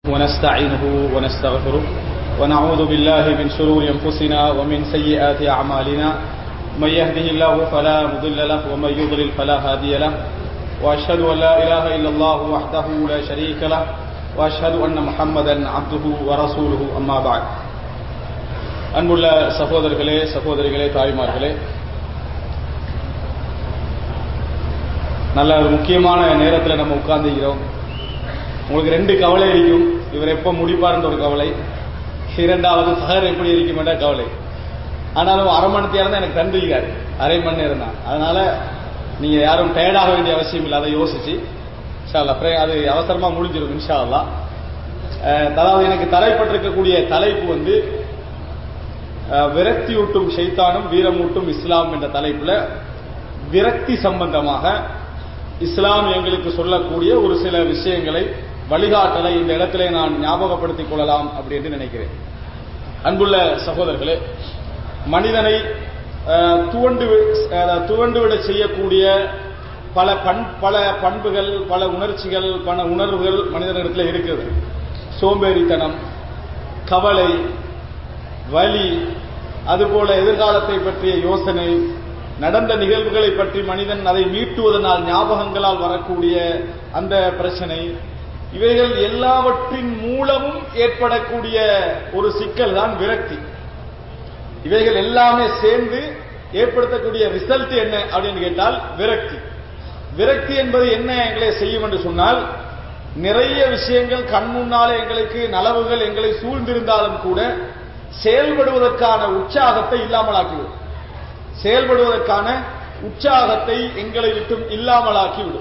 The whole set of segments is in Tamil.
ونستعينه ونستغفره ونعوذ بالله من شرور أنفسنا ومن سيئات أعمالنا من يهده الله فلا مضل له ومن يضلل فلا هادي له وأشهد أن لا إله إلا الله وحده لا شريك له وأشهد أن محمدا عبده ورسوله أما بعد அன்புள்ள சகோதரர்களே சகோதரிகளே தாய்மார்களே நல்ல ஒரு முக்கியமான நேரத்தில் நம்ம உட்கார்ந்துக்கிறோம் உங்களுக்கு ரெண்டு கவலை இருக்கும் இவர் எப்போ முடிப்பார்ன்ற ஒரு கவலை இரண்டாவது சகர் எப்படி இருக்கும் என்ற கவலை ஆனாலும் அரை மணி நேரம் தான் எனக்கு தந்துகிறார் அரை மணி நேரம் தான் அதனால நீங்க யாரும் டயர்டாக வேண்டிய அவசியம் இல்லை அதை யோசிச்சு இன்ஷால்லா அப்புறம் அது அவசரமா முடிஞ்சிடும் இன்ஷா அல்லா அதாவது எனக்கு தலைப்பட்டிருக்கக்கூடிய தலைப்பு வந்து விரக்தியூட்டும் ஷைத்தானும் வீரமூட்டும் இஸ்லாம் என்ற தலைப்புல விரக்தி சம்பந்தமாக இஸ்லாம் எங்களுக்கு சொல்லக்கூடிய ஒரு சில விஷயங்களை வழிகாட்டலை இந்த இடத்திலே நான் ஞாபகப்படுத்திக் கொள்ளலாம் அப்படி என்று நினைக்கிறேன் அன்புள்ள சகோதரர்களே மனிதனை துவண்டு துவண்டுவிட செய்யக்கூடிய பல பண் பல பண்புகள் பல உணர்ச்சிகள் பல உணர்வுகள் மனிதனிடத்தில் இருக்கிறது சோம்பேறித்தனம் கவலை வலி அதுபோல எதிர்காலத்தை பற்றிய யோசனை நடந்த நிகழ்வுகளை பற்றி மனிதன் அதை மீட்டுவதனால் ஞாபகங்களால் வரக்கூடிய அந்த பிரச்சனை இவைகள் எல்லாவற்றின் மூலமும் ஏற்படக்கூடிய ஒரு சிக்கல் தான் விரக்தி இவைகள் எல்லாமே சேர்ந்து ஏற்படுத்தக்கூடிய ரிசல்ட் என்ன அப்படின்னு கேட்டால் விரக்தி விரக்தி என்பது என்ன எங்களை செய்யும் என்று சொன்னால் நிறைய விஷயங்கள் கண் முன்னாலே எங்களுக்கு நலவுகள் எங்களை சூழ்ந்திருந்தாலும் கூட செயல்படுவதற்கான உற்சாகத்தை இல்லாமலாக்கிவிடும் செயல்படுவதற்கான உற்சாகத்தை எங்களை விட்டும் இல்லாமலாக்கிவிடும்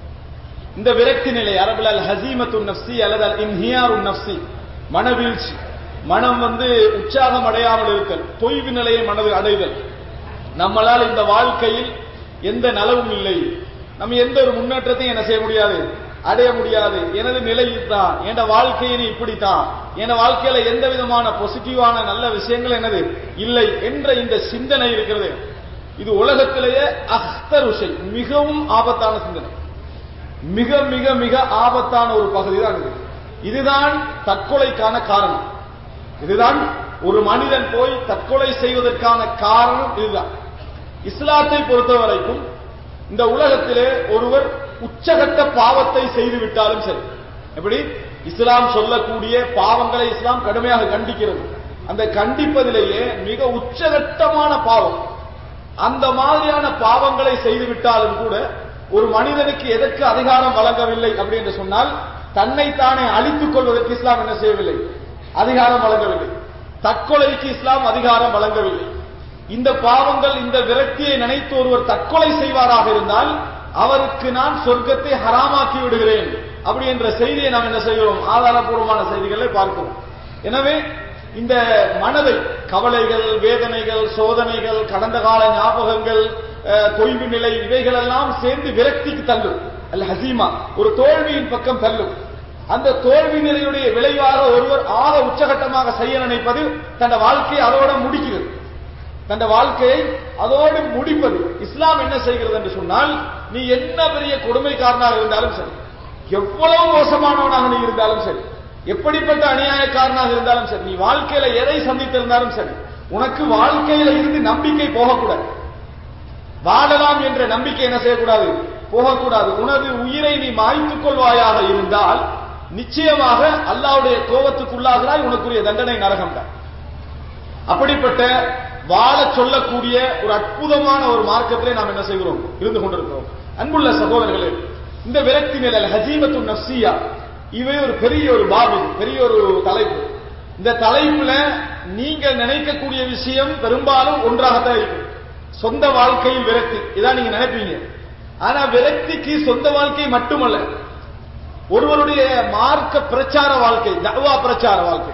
இந்த விரக்தி நிலை அரபில் அல் ஹசீமத்து நப்சி அல்லது அல் இன்ஹியாரு நப்சி மனவீழ்ச்சி மனம் வந்து உற்சாகம் அடையாமல் இருத்தல் தொய்வு நிலையை மனதில் அடைதல் நம்மளால் இந்த வாழ்க்கையில் எந்த நலவும் இல்லை நம்ம எந்த ஒரு முன்னேற்றத்தையும் என்ன செய்ய முடியாது அடைய முடியாது எனது நிலை தான் என் வாழ்க்கையை இப்படித்தான் என் வாழ்க்கையில எந்த விதமான பாசிட்டிவான நல்ல விஷயங்கள் எனது இல்லை என்ற இந்த சிந்தனை இருக்கிறது இது உலகத்திலேயே அஹ்தர் விஷய் மிகவும் ஆபத்தான சிந்தனை மிக மிக மிக ஆபத்தான ஒரு பகுதி தான் இது இதுதான் தற்கொலைக்கான காரணம் இதுதான் ஒரு மனிதன் போய் தற்கொலை செய்வதற்கான காரணம் இதுதான் இஸ்லாத்தை பொறுத்த வரைக்கும் இந்த உலகத்திலே ஒருவர் உச்சகட்ட பாவத்தை செய்து விட்டாலும் சரி எப்படி இஸ்லாம் சொல்லக்கூடிய பாவங்களை இஸ்லாம் கடுமையாக கண்டிக்கிறது அந்த கண்டிப்பதிலேயே மிக உச்சகட்டமான பாவம் அந்த மாதிரியான பாவங்களை செய்து விட்டாலும் கூட ஒரு மனிதனுக்கு எதற்கு அதிகாரம் வழங்கவில்லை அப்படி என்று சொன்னால் தன்னைத்தானே அழித்துக் கொள்வதற்கு இஸ்லாம் என்ன செய்யவில்லை அதிகாரம் வழங்கவில்லை தற்கொலைக்கு இஸ்லாம் அதிகாரம் வழங்கவில்லை இந்த பாவங்கள் இந்த விரக்தியை நினைத்து ஒருவர் தற்கொலை செய்வாராக இருந்தால் அவருக்கு நான் சொர்க்கத்தை ஹராமாக்கி விடுகிறேன் அப்படி என்ற செய்தியை நாம் என்ன செய்கிறோம் ஆதாரபூர்வமான செய்திகளை பார்க்கிறோம் எனவே இந்த மனதை கவலைகள் வேதனைகள் சோதனைகள் கடந்த கால ஞாபகங்கள் தொய்வு நிலை இவைகள் எல்லாம் சேர்ந்து விரக்திக்கு தள்ளும் அல்ல ஹசீமா ஒரு தோல்வியின் பக்கம் தள்ளும் அந்த தோல்வி நிலையுடைய விளைவாக ஒருவர் ஆக உச்சகட்டமாக செய்ய நினைப்பது தன் வாழ்க்கையை அதோட முடிக்கிறது தன் வாழ்க்கையை அதோடு முடிப்பது இஸ்லாம் என்ன செய்கிறது என்று சொன்னால் நீ என்ன பெரிய கொடுமைக்காரனாக இருந்தாலும் சரி எவ்வளவு மோசமானவனாக நீ இருந்தாலும் சரி எப்படிப்பட்ட அநியாயக்காரனாக இருந்தாலும் சரி நீ வாழ்க்கையில எதை சந்தித்திருந்தாலும் சரி உனக்கு வாழ்க்கையில இருந்து நம்பிக்கை போகக்கூடாது வாழலாம் என்ற நம்பிக்கை என்ன செய்யக்கூடாது போகக்கூடாது உனது உயிரை நீ மாய்த்துக் கொள்வாயாக இருந்தால் நிச்சயமாக அல்லாவுடைய கோபத்துக்குள்ளாகிறாய் உனக்குரிய தண்டனை நரகம் தான் அப்படிப்பட்ட வாழ சொல்லக்கூடிய ஒரு அற்புதமான ஒரு மார்க்கத்திலே நாம் என்ன செய்கிறோம் இருந்து கொண்டிருக்கிறோம் அன்புள்ள சகோதரர்களே இந்த விரக்தி நிலையில் ஹஜீமத்து நப்சியா இவை ஒரு பெரிய ஒரு பாபு பெரிய ஒரு தலைப்பு இந்த தலைப்புல நீங்கள் நினைக்கக்கூடிய விஷயம் பெரும்பாலும் ஒன்றாகத்தான் இருக்கும் சொந்த வாழ்க்கையில் விரக்தி இதான் நீங்க நினைப்பீங்க ஆனா விரக்திக்கு சொந்த வாழ்க்கை மட்டுமல்ல ஒருவருடைய மார்க்க பிரச்சார வாழ்க்கை தவா பிரச்சார வாழ்க்கை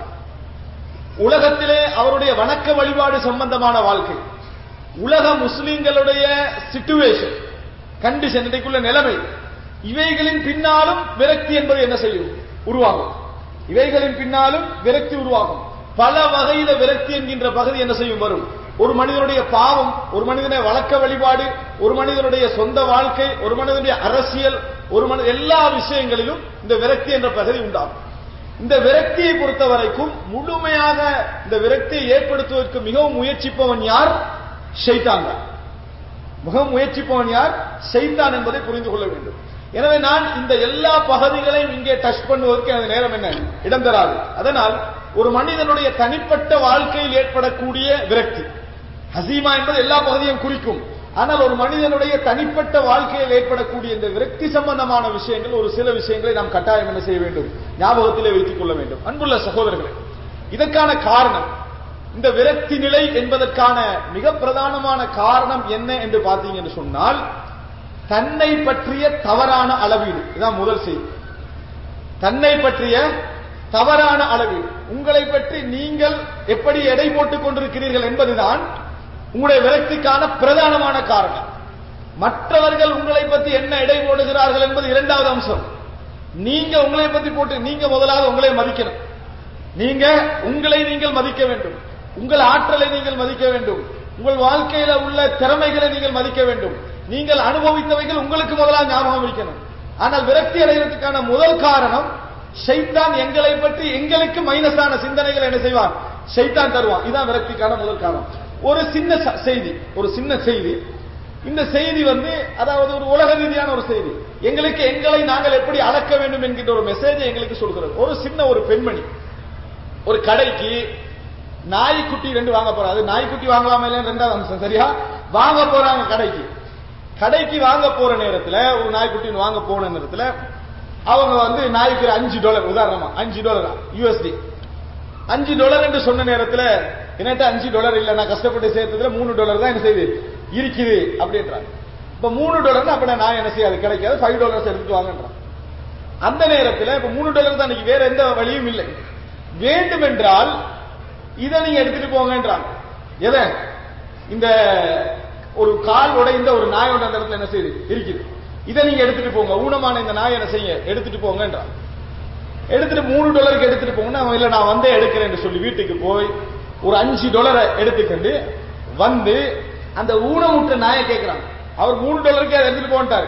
உலகத்திலே அவருடைய வணக்க வழிபாடு சம்பந்தமான வாழ்க்கை உலக முஸ்லிம்களுடைய சிச்சுவேஷன் கண்டிஷன் இன்றைக்குள்ள நிலைமை இவைகளின் பின்னாலும் விரக்தி என்பது என்ன செய்யும் உருவாகும் இவைகளின் பின்னாலும் விரக்தி உருவாகும் பல வகையில விரக்தி என்கின்ற பகுதி என்ன செய்யும் வரும் ஒரு மனிதனுடைய பாவம் ஒரு மனிதனுடைய வழக்க வழிபாடு ஒரு மனிதனுடைய சொந்த வாழ்க்கை ஒரு மனிதனுடைய அரசியல் ஒரு மனித எல்லா விஷயங்களிலும் இந்த விரக்தி என்ற பகுதி உண்டாகும் இந்த விரக்தியை பொறுத்த வரைக்கும் முழுமையாக இந்த விரக்தியை ஏற்படுத்துவதற்கு மிகவும் முயற்சிப்பவன் யார் ஷைத்தான் தான் மிகவும் முயற்சிப்பவன் யார் ஷைத்தான் என்பதை புரிந்து கொள்ள வேண்டும் எனவே நான் இந்த எல்லா பகுதிகளையும் இங்கே டச் பண்ணுவதற்கு எனது நேரம் என்ன இடம் தராது அதனால் ஒரு மனிதனுடைய தனிப்பட்ட வாழ்க்கையில் ஏற்படக்கூடிய விரக்தி ஹசீமா என்பது எல்லா பகுதியும் குறிக்கும் ஆனால் ஒரு மனிதனுடைய தனிப்பட்ட வாழ்க்கையில் ஏற்படக்கூடிய இந்த விரக்தி சம்பந்தமான விஷயங்கள் ஒரு சில விஷயங்களை நாம் கட்டாயம் என்ன செய்ய வேண்டும் ஞாபகத்திலே வைத்துக் கொள்ள வேண்டும் அன்புள்ள சகோதரர்களே இதற்கான காரணம் இந்த விரக்தி நிலை என்பதற்கான மிக பிரதானமான காரணம் என்ன என்று பார்த்தீங்கன்னு சொன்னால் தன்னை பற்றிய தவறான அளவீடு இதுதான் முதல் செய்தி தன்னை பற்றிய தவறான அளவீடு உங்களை பற்றி நீங்கள் எப்படி எடை போட்டுக் கொண்டிருக்கிறீர்கள் என்பதுதான் உங்களுடைய விரக்திக்கான பிரதானமான காரணம் மற்றவர்கள் உங்களை பற்றி என்ன எடை போடுகிறார்கள் என்பது இரண்டாவது அம்சம் நீங்க உங்களை பத்தி போட்டு நீங்க முதலாவது உங்களை மதிக்கணும் நீங்க உங்களை நீங்கள் மதிக்க வேண்டும் உங்கள் ஆற்றலை நீங்கள் மதிக்க வேண்டும் உங்கள் வாழ்க்கையில உள்ள திறமைகளை நீங்கள் மதிக்க வேண்டும் நீங்கள் அனுபவித்தவைகள் உங்களுக்கு முதலாக ஞாபகம் வைக்கணும் ஆனால் விரக்தி அடைவதற்கான முதல் காரணம் ஷைத்தான் எங்களை பற்றி எங்களுக்கு மைனஸான சிந்தனைகளை என்ன செய்வான் ஷைத்தான் தருவான் இதுதான் விரக்திக்கான முதல் காரணம் ஒரு சின்ன ச- செய்தி ஒரு சின்ன செய்தி இந்த செய்தி வந்து அதாவது ஒரு உலக ரீதியான ஒரு செய்தி எங்களுக்கு எங்களை நாங்கள் எப்படி அளக்க வேண்டும் என்கின்ற ஒரு மெசேஜை எங்களுக்கு சொல்கிறது ஒரு சின்ன ஒரு பெண்மணி ஒரு கடைக்கு நாய்க்குட்டி ரெண்டு வாங்க போறாங்க அது நாய்க்குட்டி வாங்கலாமா இல்லையா ரெண்டாவது அம்சம் சரியா வாங்க போறாங்க கடைக்கு கடைக்கு வாங்க போற நேரத்துல ஒரு நாய்க்குட்டி வாங்க போன நேரத்துல அவங்க வந்து நாய்க்கு ஒரு அஞ்சு டாலர் உதாரணமா அஞ்சு டாலர் யூஎஸ்டி அஞ்சு டாலர் என்று சொன்ன நேரத்துல என்னட்ட அஞ்சு டாலர் இல்ல நான் கஷ்டப்பட்டு சேர்த்ததுல மூணு டாலர் தான் என்ன செய்யுது இருக்குது அப்படின்றாங்க இப்ப மூணு டாலர் அப்ப நான் என்ன செய்யாது கிடைக்காது ஃபைவ் டாலர்ஸ் எடுத்துட்டு வாங்கன்றான் அந்த நேரத்துல இப்ப மூணு டாலர் தான் இன்னைக்கு வேற எந்த வழியும் இல்லை வேண்டுமென்றால் இதை நீங்க எடுத்துட்டு போங்கன்றாங்க எதை இந்த ஒரு கால் உடைந்த ஒரு நாயோட அந்த இடத்துல என்ன செய்யுது இருக்குது இதை நீங்க எடுத்துட்டு போங்க ஊனமான இந்த நாயை என்ன செய்ய எடுத்துட்டு போங்கன்றான் எடுத்துட்டு மூணு டாலருக்கு எடுத்துட்டு போங்கன்னா அவன் இல்ல நான் வந்தே எடுக்கிறேன்னு சொல்லி வீட்டுக்கு போய் ஒரு அஞ்சு டாலரை எடுத்துக்கொண்டு வந்து அந்த ஊனமுற்ற நாயை கேட்கிறான் அவர் மூணு டாலருக்கே அதை எடுத்துட்டு போன்ட்டாரு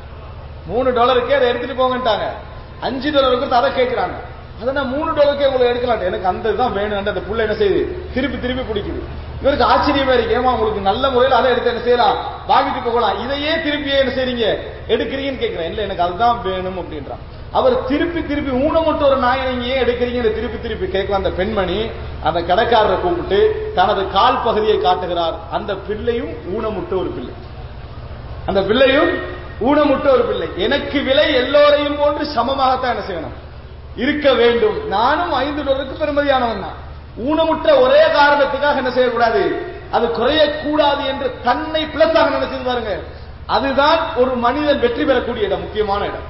மூணு டாலருக்கே அதை எடுத்துட்டு போங்கன்ட்டாங்க அஞ்சு டாலருக்கு அதை கேட்கிறாங்க அதை நான் மூணு டாலருக்கே உங்களுக்கு எடுக்கலாம் எனக்கு அந்த இதுதான் வேணும் அந்த புள்ள என்ன செய்யுது திருப்பி திருப்பி பிடிக்குது இவருக்கு ஆச்சரியமா இருக்கு ஏமா உங்களுக்கு நல்ல முறையில் அதை எடுத்து என்ன செய்யலாம் வாங்கிட்டு போகலாம் இதையே திருப்பியே என்ன செய்றீங்க எடுக்கிறீங்கன்னு கேட்கிறேன் இல்ல எனக்கு அதுதான் வேணும் அப்படின்றான் அவர் திருப்பி திருப்பி ஊனமுட்ட ஒரு நாயை நீங்க ஏன் எடுக்கிறீங்கன்னு திருப்பி திருப்பி கேட்க அந்த பெண்மணி அந்த கடைக்காரரை கூப்பிட்டு தனது கால் பகுதியை காட்டுகிறார் அந்த பிள்ளையும் ஊனமுட்ட ஒரு பிள்ளை அந்த பிள்ளையும் ஊனமுட்ட ஒரு பிள்ளை எனக்கு விலை எல்லோரையும் போன்று சமமாகத்தான் என்ன செய்யணும் இருக்க வேண்டும் நானும் ஐந்து டாலருக்கு பெருமதியானவன் தான் ஊனமுற்ற ஒரே காரணத்துக்காக என்ன செய்யக்கூடாது அது குறையக்கூடாது என்று தன்னை பிளஸாக நினைச்சது பாருங்க அதுதான் ஒரு மனிதன் வெற்றி பெறக்கூடிய இடம் முக்கியமான இடம்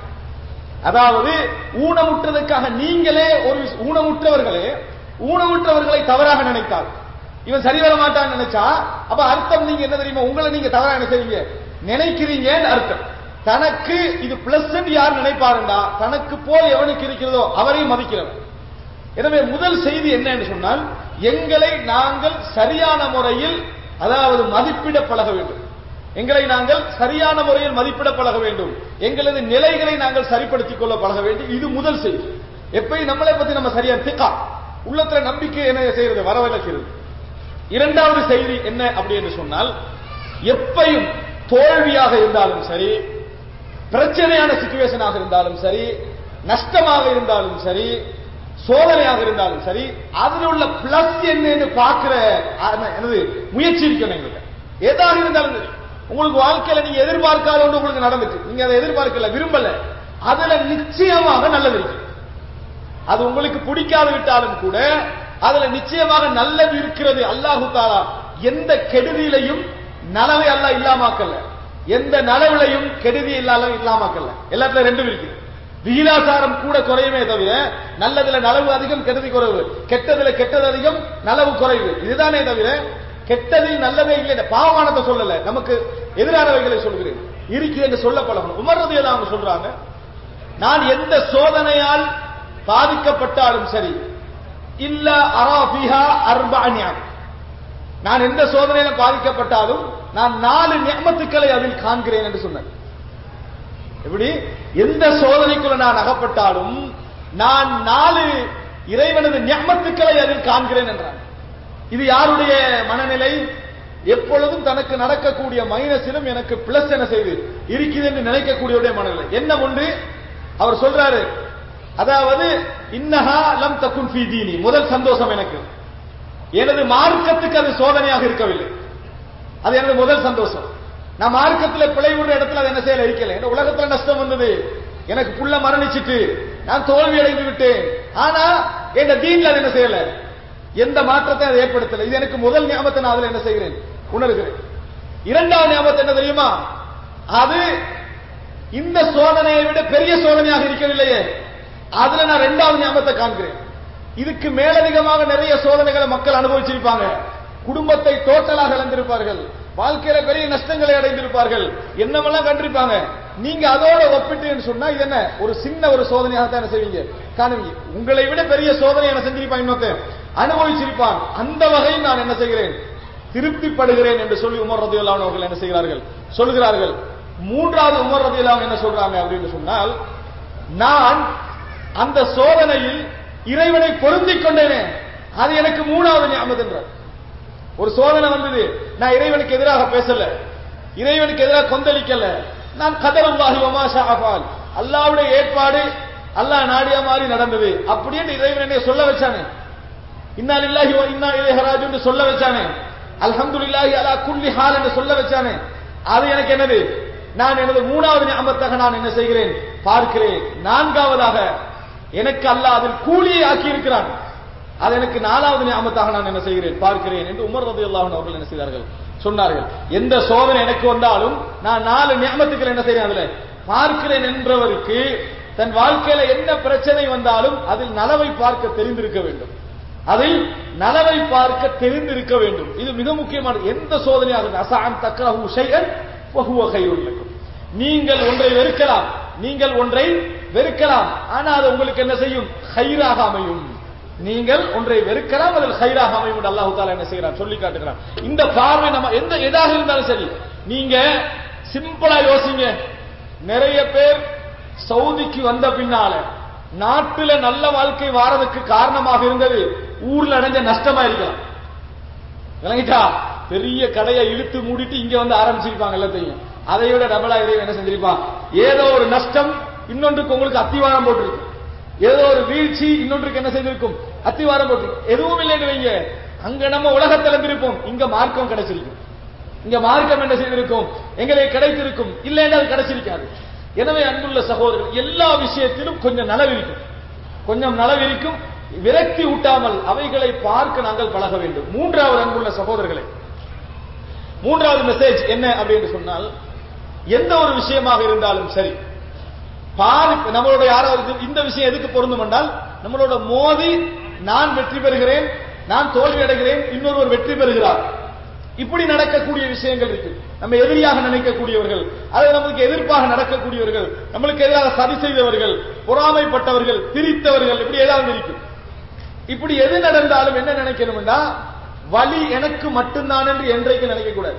அதாவது ஊனமுற்றதுக்காக நீங்களே ஒரு ஊனமுற்றவர்களே ஊனமுற்றவர்களை தவறாக நினைத்தால் இவன் சரி வர மாட்டான்னு நினைச்சா அப்ப அர்த்தம் நீங்க என்ன தெரியுமா உங்களை நீங்க தவறா என்ன செய்வீங்க நினைக்கிறீங்கன்னு அர்த்தம் தனக்கு இது பிளஸ் யார் நினைப்பாருண்டா தனக்கு போல் எவனுக்கு இருக்கிறதோ அவரையும் மதிக்கிறவன் எனவே முதல் செய்தி என்ன என்று சொன்னால் எங்களை நாங்கள் சரியான முறையில் அதாவது மதிப்பிட பழக வேண்டும் எங்களை நாங்கள் சரியான முறையில் மதிப்பிட பழக வேண்டும் எங்களது நிலைகளை நாங்கள் சரிப்படுத்திக் கொள்ள பழக வேண்டும் இது முதல் செய்தி எப்பயும் நம்மளை பத்தி நம்ம சரியா திக்கா உள்ளத்துல நம்பிக்கை என்ன செய்யறது வரவழைக்கிறது இரண்டாவது செய்தி என்ன அப்படி என்று சொன்னால் எப்பையும் தோல்வியாக இருந்தாலும் சரி பிரச்சனையான சுச்சுவேஷனாக இருந்தாலும் சரி நஷ்டமாக இருந்தாலும் சரி சோதனையாக இருந்தாலும் சரி அதில் உள்ள பிளஸ் என்னன்னு பார்க்கிற அஹ், என்னது முயற்சி இருக்கணும் எங்களுக்கு ஏதாக இருந்தாலும் சரி உங்களுக்கு வாழ்க்கையில நீங்க எதிர்பார்க்காத ஒன்று உங்களுக்கு நடந்துட்டு நீங்க அதை எதிர்பார்க்கல விரும்பல அதுல நிச்சயமாக நல்லது இருக்கு அது உங்களுக்கு பிடிக்காது விட்டாலும் கூட அதுல நிச்சயமாக நல்லது இருக்கிறது அல்லாஹு தாலா எந்த கெடுதியிலையும் நலவை அல்லாஹ் இல்லாமாக்கல எந்த நலவிலையும் கெடுதி இல்லாம இல்லாமாக்கல எல்லாத்துல ரெண்டும் இருக்கு விகிதாசாரம் கூட குறையுமே தவிர நல்லதுல நலவு அதிகம் கெடுதி குறைவு கெட்டதுல கெட்டது அதிகம் நலவு குறைவு இதுதானே தவிர கெட்டதில் நல்லதே இல்லை பாவமானதை சொல்லல நமக்கு எதிரானவைகளை சொல்கிறேன் இருக்கு என்று சொல்ல பழகணும் உமர்றது அவங்க சொல்றாங்க நான் எந்த சோதனையால் பாதிக்கப்பட்டாலும் சரி இல்ல அராபிஹா அர்பானியான் நான் எந்த சோதனையில பாதிக்கப்பட்டாலும் நான் நாலு நியமத்துக்களை அதில் காண்கிறேன் என்று சொன்னேன் எப்படி எந்த சோதனைக்குள்ள நான் அகப்பட்டாலும் நான் நாலு இறைவனது ஞாபத்துக்களை அதில் காண்கிறேன் என்றான் இது யாருடைய மனநிலை எப்பொழுதும் தனக்கு நடக்கக்கூடிய மைனஸிலும் எனக்கு பிளஸ் என செய்து இருக்குது என்று நினைக்கக்கூடியவருடைய மனநிலை என்ன ஒன்று அவர் சொல்றாரு அதாவது இன்னஹா லம் தக்குன் ஃபீ தீனி முதல் சந்தோஷம் எனக்கு எனது மார்க்கத்துக்கு அது சோதனையாக இருக்கவில்லை அது எனது முதல் சந்தோஷம் நான் மார்க்கத்துல பிழை விடுற இடத்துல அதை என்ன செய்யல இருக்கல இந்த உலகத்துல நஷ்டம் வந்தது எனக்கு புள்ள மரணிச்சிட்டு நான் தோல்வி அடைந்து விட்டேன் ஆனா என் தீன்ல அது என்ன செய்யல எந்த மாற்றத்தை அது ஏற்படுத்தல இது எனக்கு முதல் ஞாபகத்தை நான் அதுல என்ன செய்கிறேன் உணர்கிறேன் இரண்டாவது ஞாபகத்தை என்ன தெரியுமா அது இந்த சோதனையை விட பெரிய சோதனையாக இருக்கவில்லையே அதுல நான் ரெண்டாவது ஞாபகத்தை காண்கிறேன் இதுக்கு மேலதிகமாக நிறைய சோதனைகளை மக்கள் அனுபவிச்சிருப்பாங்க குடும்பத்தை டோட்டலாக இழந்திருப்பார்கள் வாழ்க்கையில பெரிய நஷ்டங்களை அடைந்திருப்பார்கள் என்னவெல்லாம் கண்டிருப்பாங்க நீங்க அதோட ஒப்பிட்டு சொன்னா இது என்ன ஒரு சின்ன ஒரு சோதனையாக தான் என்ன செய்வீங்க காணுவீங்க உங்களை விட பெரிய சோதனை என்ன செஞ்சிருப்பான் இன்னொருத்தன் அனுபவிச்சிருப்பான் அந்த வகையில் நான் என்ன செய்கிறேன் திருப்திப்படுகிறேன் என்று சொல்லி உமர் ரதியுல்லான் அவர்கள் என்ன செய்கிறார்கள் சொல்கிறார்கள் மூன்றாவது உமர் ரதியுல்லாம் என்ன சொல்றாங்க அப்படின்னு சொன்னால் நான் அந்த சோதனையில் இறைவனை பொருந்திக் கொண்டேனே அது எனக்கு மூணாவது ஞாபகம் என்றார் ஒரு சோதனை வந்தது நான் இறைவனுக்கு எதிராக பேசல இறைவனுக்கு எதிராக கொந்தளிக்கல நான் கதருல்லாஹி ஒமாஷா அபால் அல்லாவுடைய ஏற்பாடு அல்லாஹ் நாடியா மாதிரி நடந்தது அப்படின்னு இறைவன் என்னை சொல்ல வச்சானே இன்னா லில்லாஹி வ இன்னா இலைஹி ராஜிஊன் சொல்ல வச்சானே அல்ஹம்துலில்லாஹி அலா குல்லி ஹால் என்று சொல்ல வச்சானே அது எனக்கு என்னது நான் எனது மூணாவது ஞாபகத்தாக நான் என்ன செய்கிறேன் பார்க்கிறேன் நான்காவதாக எனக்கு அல்லாஹ் அதில் கூலியை ஆக்கி இருக்கிறான் அது எனக்கு நாலாவது ஞாபகத்தாக நான் என்ன செய்கிறேன் பார்க்கிறேன் என்று உமர் ரதி அல்லாஹன் அவர்கள் என்ன செய்தார்கள் சொன்னார்கள் எந்த சோதனை எனக்கு வந்தாலும் நான் நாலு ஞாபகத்துக்கள் என்ன செய்றேன் அதுல பார்க்கிறேன் என்றவருக்கு தன் வாழ்க்கையில என்ன பிரச்சனை வந்தாலும் அதில் நலவை பார்க்க தெரிந்திருக்க வேண்டும் அதில் நலவை பார்க்க தெரிந்திருக்க வேண்டும் இது மிக முக்கியமானது எந்த சோதனையாக அசான் தக்கரஹு ஷைஅன் வஹுவ கைருல் லக்கும் நீங்கள் ஒன்றை வெறுக்கலாம் நீங்கள் ஒன்றை வெறுக்கலாம் ஆனா அது உங்களுக்கு என்ன செய்யும் ஹைராக அமையும் நீங்கள் ஒன்றை வெறுக்கலாம் அதில் ஹைராக அமையும் என்று அல்லாஹு தாலா என்ன செய்கிறான் சொல்லி காட்டுகிறான் இந்த பார்வை நம்ம எந்த எதாக இருந்தாலும் சரி நீங்க சிம்பிளா யோசிங்க நிறைய பேர் சவுதிக்கு வந்த பின்னால நாட்டுல நல்ல வாழ்க்கை வாரதுக்கு காரணமாக இருந்தது ஊர்ல அடைஞ்ச நஷ்டமா இருக்கலாம் விளங்கிட்டா பெரிய கடையை இழுத்து மூடிட்டு இங்க வந்து ஆரம்பிச்சிருப்பாங்க எல்லாத்தையும் அதை விட டபுளா இறைவன் என்ன செஞ்சிருப்பான் ஏதோ ஒரு நஷ்டம் இன்னொன்றுக்கு உங்களுக்கு அத்திவாரம் போட்டிருக்கு ஏதோ ஒரு வீழ்ச்சி இன்னொன்றுக்கு என்ன செய்திருக்கும் அத்திவாரம் போட்டிருக்கு எதுவும் இல்லைன்னு வைங்க அங்க நம்ம உலகத்துல இருந்திருப்போம் இங்க மார்க்கம் கிடைச்சிருக்கும் இங்க மார்க்கம் என்ன செய்திருக்கும் எங்களை கிடைத்திருக்கும் இல்லைன்னா அது கிடைச்சிருக்காது எனவே அன்புள்ள சகோதரர்கள் எல்லா விஷயத்திலும் கொஞ்சம் நலவிருக்கும் கொஞ்சம் நலவிருக்கும் விரக்தி ஊட்டாமல் அவைகளை பார்க்க நாங்கள் பழக வேண்டும் மூன்றாவது அன்புள்ள சகோதரர்களை மூன்றாவது மெசேஜ் என்ன அப்படின்னு சொன்னால் எந்த ஒரு விஷயமாக இருந்தாலும் சரி பாதி நம்மளோட யாராவது இந்த விஷயம் எதுக்கு பொருந்தும் என்றால் நம்மளோட மோதி நான் வெற்றி பெறுகிறேன் நான் தோல்வி அடைகிறேன் இன்னொருவர் வெற்றி பெறுகிறார் இப்படி நடக்கக்கூடிய விஷயங்கள் இருக்கு நம்ம எதிரியாக நினைக்கக்கூடியவர்கள் அது நமக்கு எதிர்ப்பாக நடக்கக்கூடியவர்கள் நம்மளுக்கு எதிராக சதி செய்தவர்கள் பொறாமைப்பட்டவர்கள் பிரித்தவர்கள் இப்படி ஏதாவது இருக்கும் இப்படி எது நடந்தாலும் என்ன நினைக்கணும்னா வலி எனக்கு மட்டும்தான் என்று என்றைக்கு நினைக்க கூடாது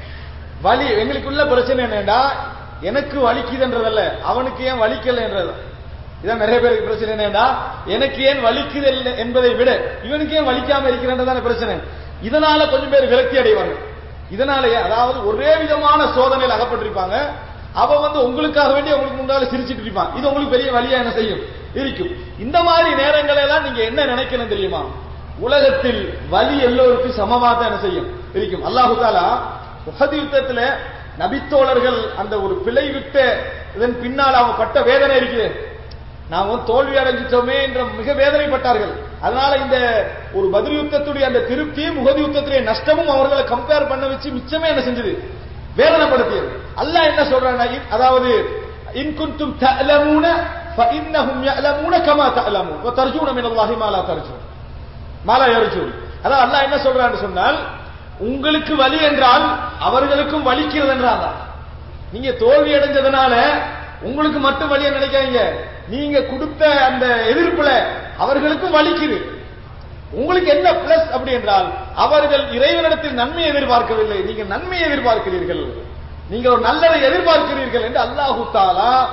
வலி எங்களுக்குள்ள பிரச்சனை என்னடா எனக்கு வலிக்குதுன்றதல்ல அவனுக்கு ஏன் வலிக்கல என்றது இதான் நிறைய பேருக்கு பிரச்சனை என்னடா எனக்கு ஏன் வலிக்குது இல்லை என்பதை விட இவனுக்கு ஏன் வலிக்காம இருக்கிறன்றதான பிரச்சனை இதனால கொஞ்சம் பேர் விரக்தி அடைவாங்க இதனாலேயே அதாவது ஒரே விதமான சோதனையில் அகப்பட்டிருப்பாங்க அவ வந்து உங்களுக்காக வேண்டி உங்களுக்கு முன்னால சிரிச்சிட்டு இருப்பான் இது உங்களுக்கு பெரிய வழியா என்ன செய்யும் இருக்கும் இந்த மாதிரி நேரங்களெல்லாம் நீங்க என்ன நினைக்கணும் தெரியுமா உலகத்தில் வலி எல்லோருக்கும் சமமா தான் என்ன செய்யும் இருக்கும் அல்லாஹு தாலா உஹது யுத்தத்துல நபித்தோழர்கள் அந்த ஒரு பிழை விட்ட இதன் பின்னால் அவங்க பட்ட வேதனை இருக்குது நாம தோல்வி அடைஞ்சிட்டோமே என்ற மிக வேதனைப்பட்டார்கள் அதனால இந்த ஒரு பதில் யுத்தத்துடைய அந்த திருப்தியும் முகதி யுத்தத்துடைய நஷ்டமும் அவர்களை கம்பேர் பண்ண வச்சு மிச்சமே என்ன செஞ்சது வேதனைப்படுத்தியது அல்லாஹ் என்ன சொல்றாங்க அதாவது இன் குன்தும் தஅலமூன فإنهم يعلمون كما تعلمون وترجون من الله ما لا ترجون ما لا يرجون அதான் அல்லாஹ் என்ன சொல்றான்னு சொன்னால் உங்களுக்கு வலி என்றால் அவர்களுக்கும் வலிக்கிறது என்றால் நீங்க தோல்வி அடைஞ்சதுனால உங்களுக்கு மட்டும் வலிய நினைக்காதீங்க நீங்க கொடுத்த அந்த எதிர்ப்புல அவர்களுக்கும் வலிக்குது உங்களுக்கு என்ன பிளஸ் அப்படி என்றால் அவர்கள் இறைவனிடத்தில் நன்மையை எதிர்பார்க்கவில்லை நீங்க நன்மையை எதிர்பார்க்கிறீர்கள் நீங்கள் ஒரு நல்லதை எதிர்பார்க்கிறீர்கள் என்று அல்லாஹு தாலா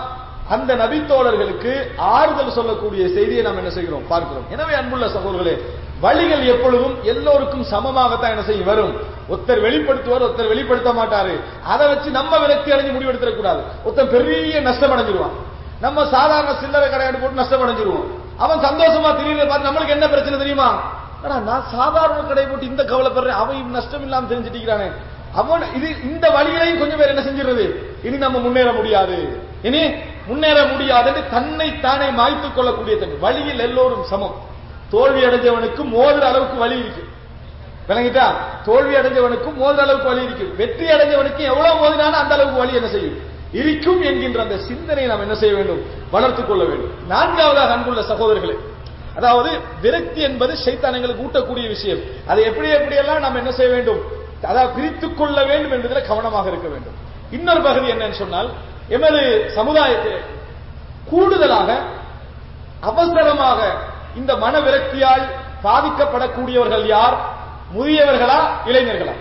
அந்த நபித்தோழர்களுக்கு ஆறுதல் சொல்லக்கூடிய செய்தியை நாம் என்ன செய்கிறோம் பார்க்கிறோம் எனவே அன்புள்ள சகோதரர்களே வழிகள் எப்பொழுதும் எல்லோருக்கும் சமமாகத்தான் என்ன செய்யும் வரும் ஒருத்தர் வெளிப்படுத்துவார் ஒருத்தர் வெளிப்படுத்த மாட்டாரு அதை வச்சு நம்ம விரக்தி அடைஞ்சு முடிவெடுத்துட கூடாது ஒருத்தன் பெரிய நஷ்டம் அடைஞ்சிருவான் நம்ம சாதாரண சில்லறை கடையாடு போட்டு நஷ்டம் அடைஞ்சிருவோம் அவன் சந்தோஷமா திடீர்னு பார்த்து நம்மளுக்கு என்ன பிரச்சனை தெரியுமா ஆனா நான் சாதாரண கடை போட்டு இந்த கவலைப்படுறேன் அவன் நஷ்டம் இல்லாம தெரிஞ்சுட்டிருக்கிறானே அவன் இது இந்த வழிகளையும் கொஞ்சம் பேர் என்ன செஞ்சிருது இனி நம்ம முன்னேற முடியாது இனி முன்னேற முடியாது தன்னை தானே மாய்த்துக் கொள்ளக்கூடிய தன்மை வழியில் எல்லோரும் சமம் தோல்வி அடைஞ்சவனுக்கு மோதுற அளவுக்கு வழி இருக்கு விளங்கிட்டா தோல்வி அடைஞ்சவனுக்கும் மோதுற அளவுக்கு வழி இருக்கு வெற்றி அடைஞ்சவனுக்கு எவ்வளவு மோதினாலும் அந்த அளவுக்கு வழி என்ன செய்யும் இருக்கும் என்கின்ற அந்த சிந்தனை நாம் என்ன செய்ய வேண்டும் வளர்த்துக் கொள்ள வேண்டும் நான்காவதாக அன்புள்ள சகோதரர்களே அதாவது விரக்தி என்பது சைத்தானங்களுக்கு ஊட்டக்கூடிய விஷயம் அதை எப்படி எப்படியெல்லாம் நாம் என்ன செய்ய வேண்டும் அதாவது பிரித்துக் கொள்ள வேண்டும் என்பதில் கவனமாக இருக்க வேண்டும் இன்னொரு பகுதி என்னன்னு சொன்னால் எமது சமுதாயத்தில் கூடுதலாக அவசரமாக இந்த மன விரக்தியால் பாதிக்கப்படக்கூடியவர்கள் யார் முதியவர்களா இளைஞர்களா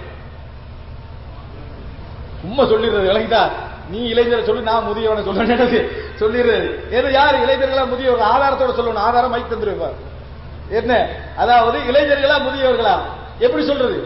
உண்மை சொல்லிடுறது விளங்கிட்டா நீ இளைஞரை சொல்லி நான் முதியவனை சொல்ல சொல்லிடுறது ஏதோ யார் இளைஞர்களா முதியவர்கள் ஆதாரத்தோட சொல்லணும் ஆதாரம் மைக் தந்துருவார் என்ன அதாவது இளைஞர்களா முதியவர்களா எப்படி சொல்றது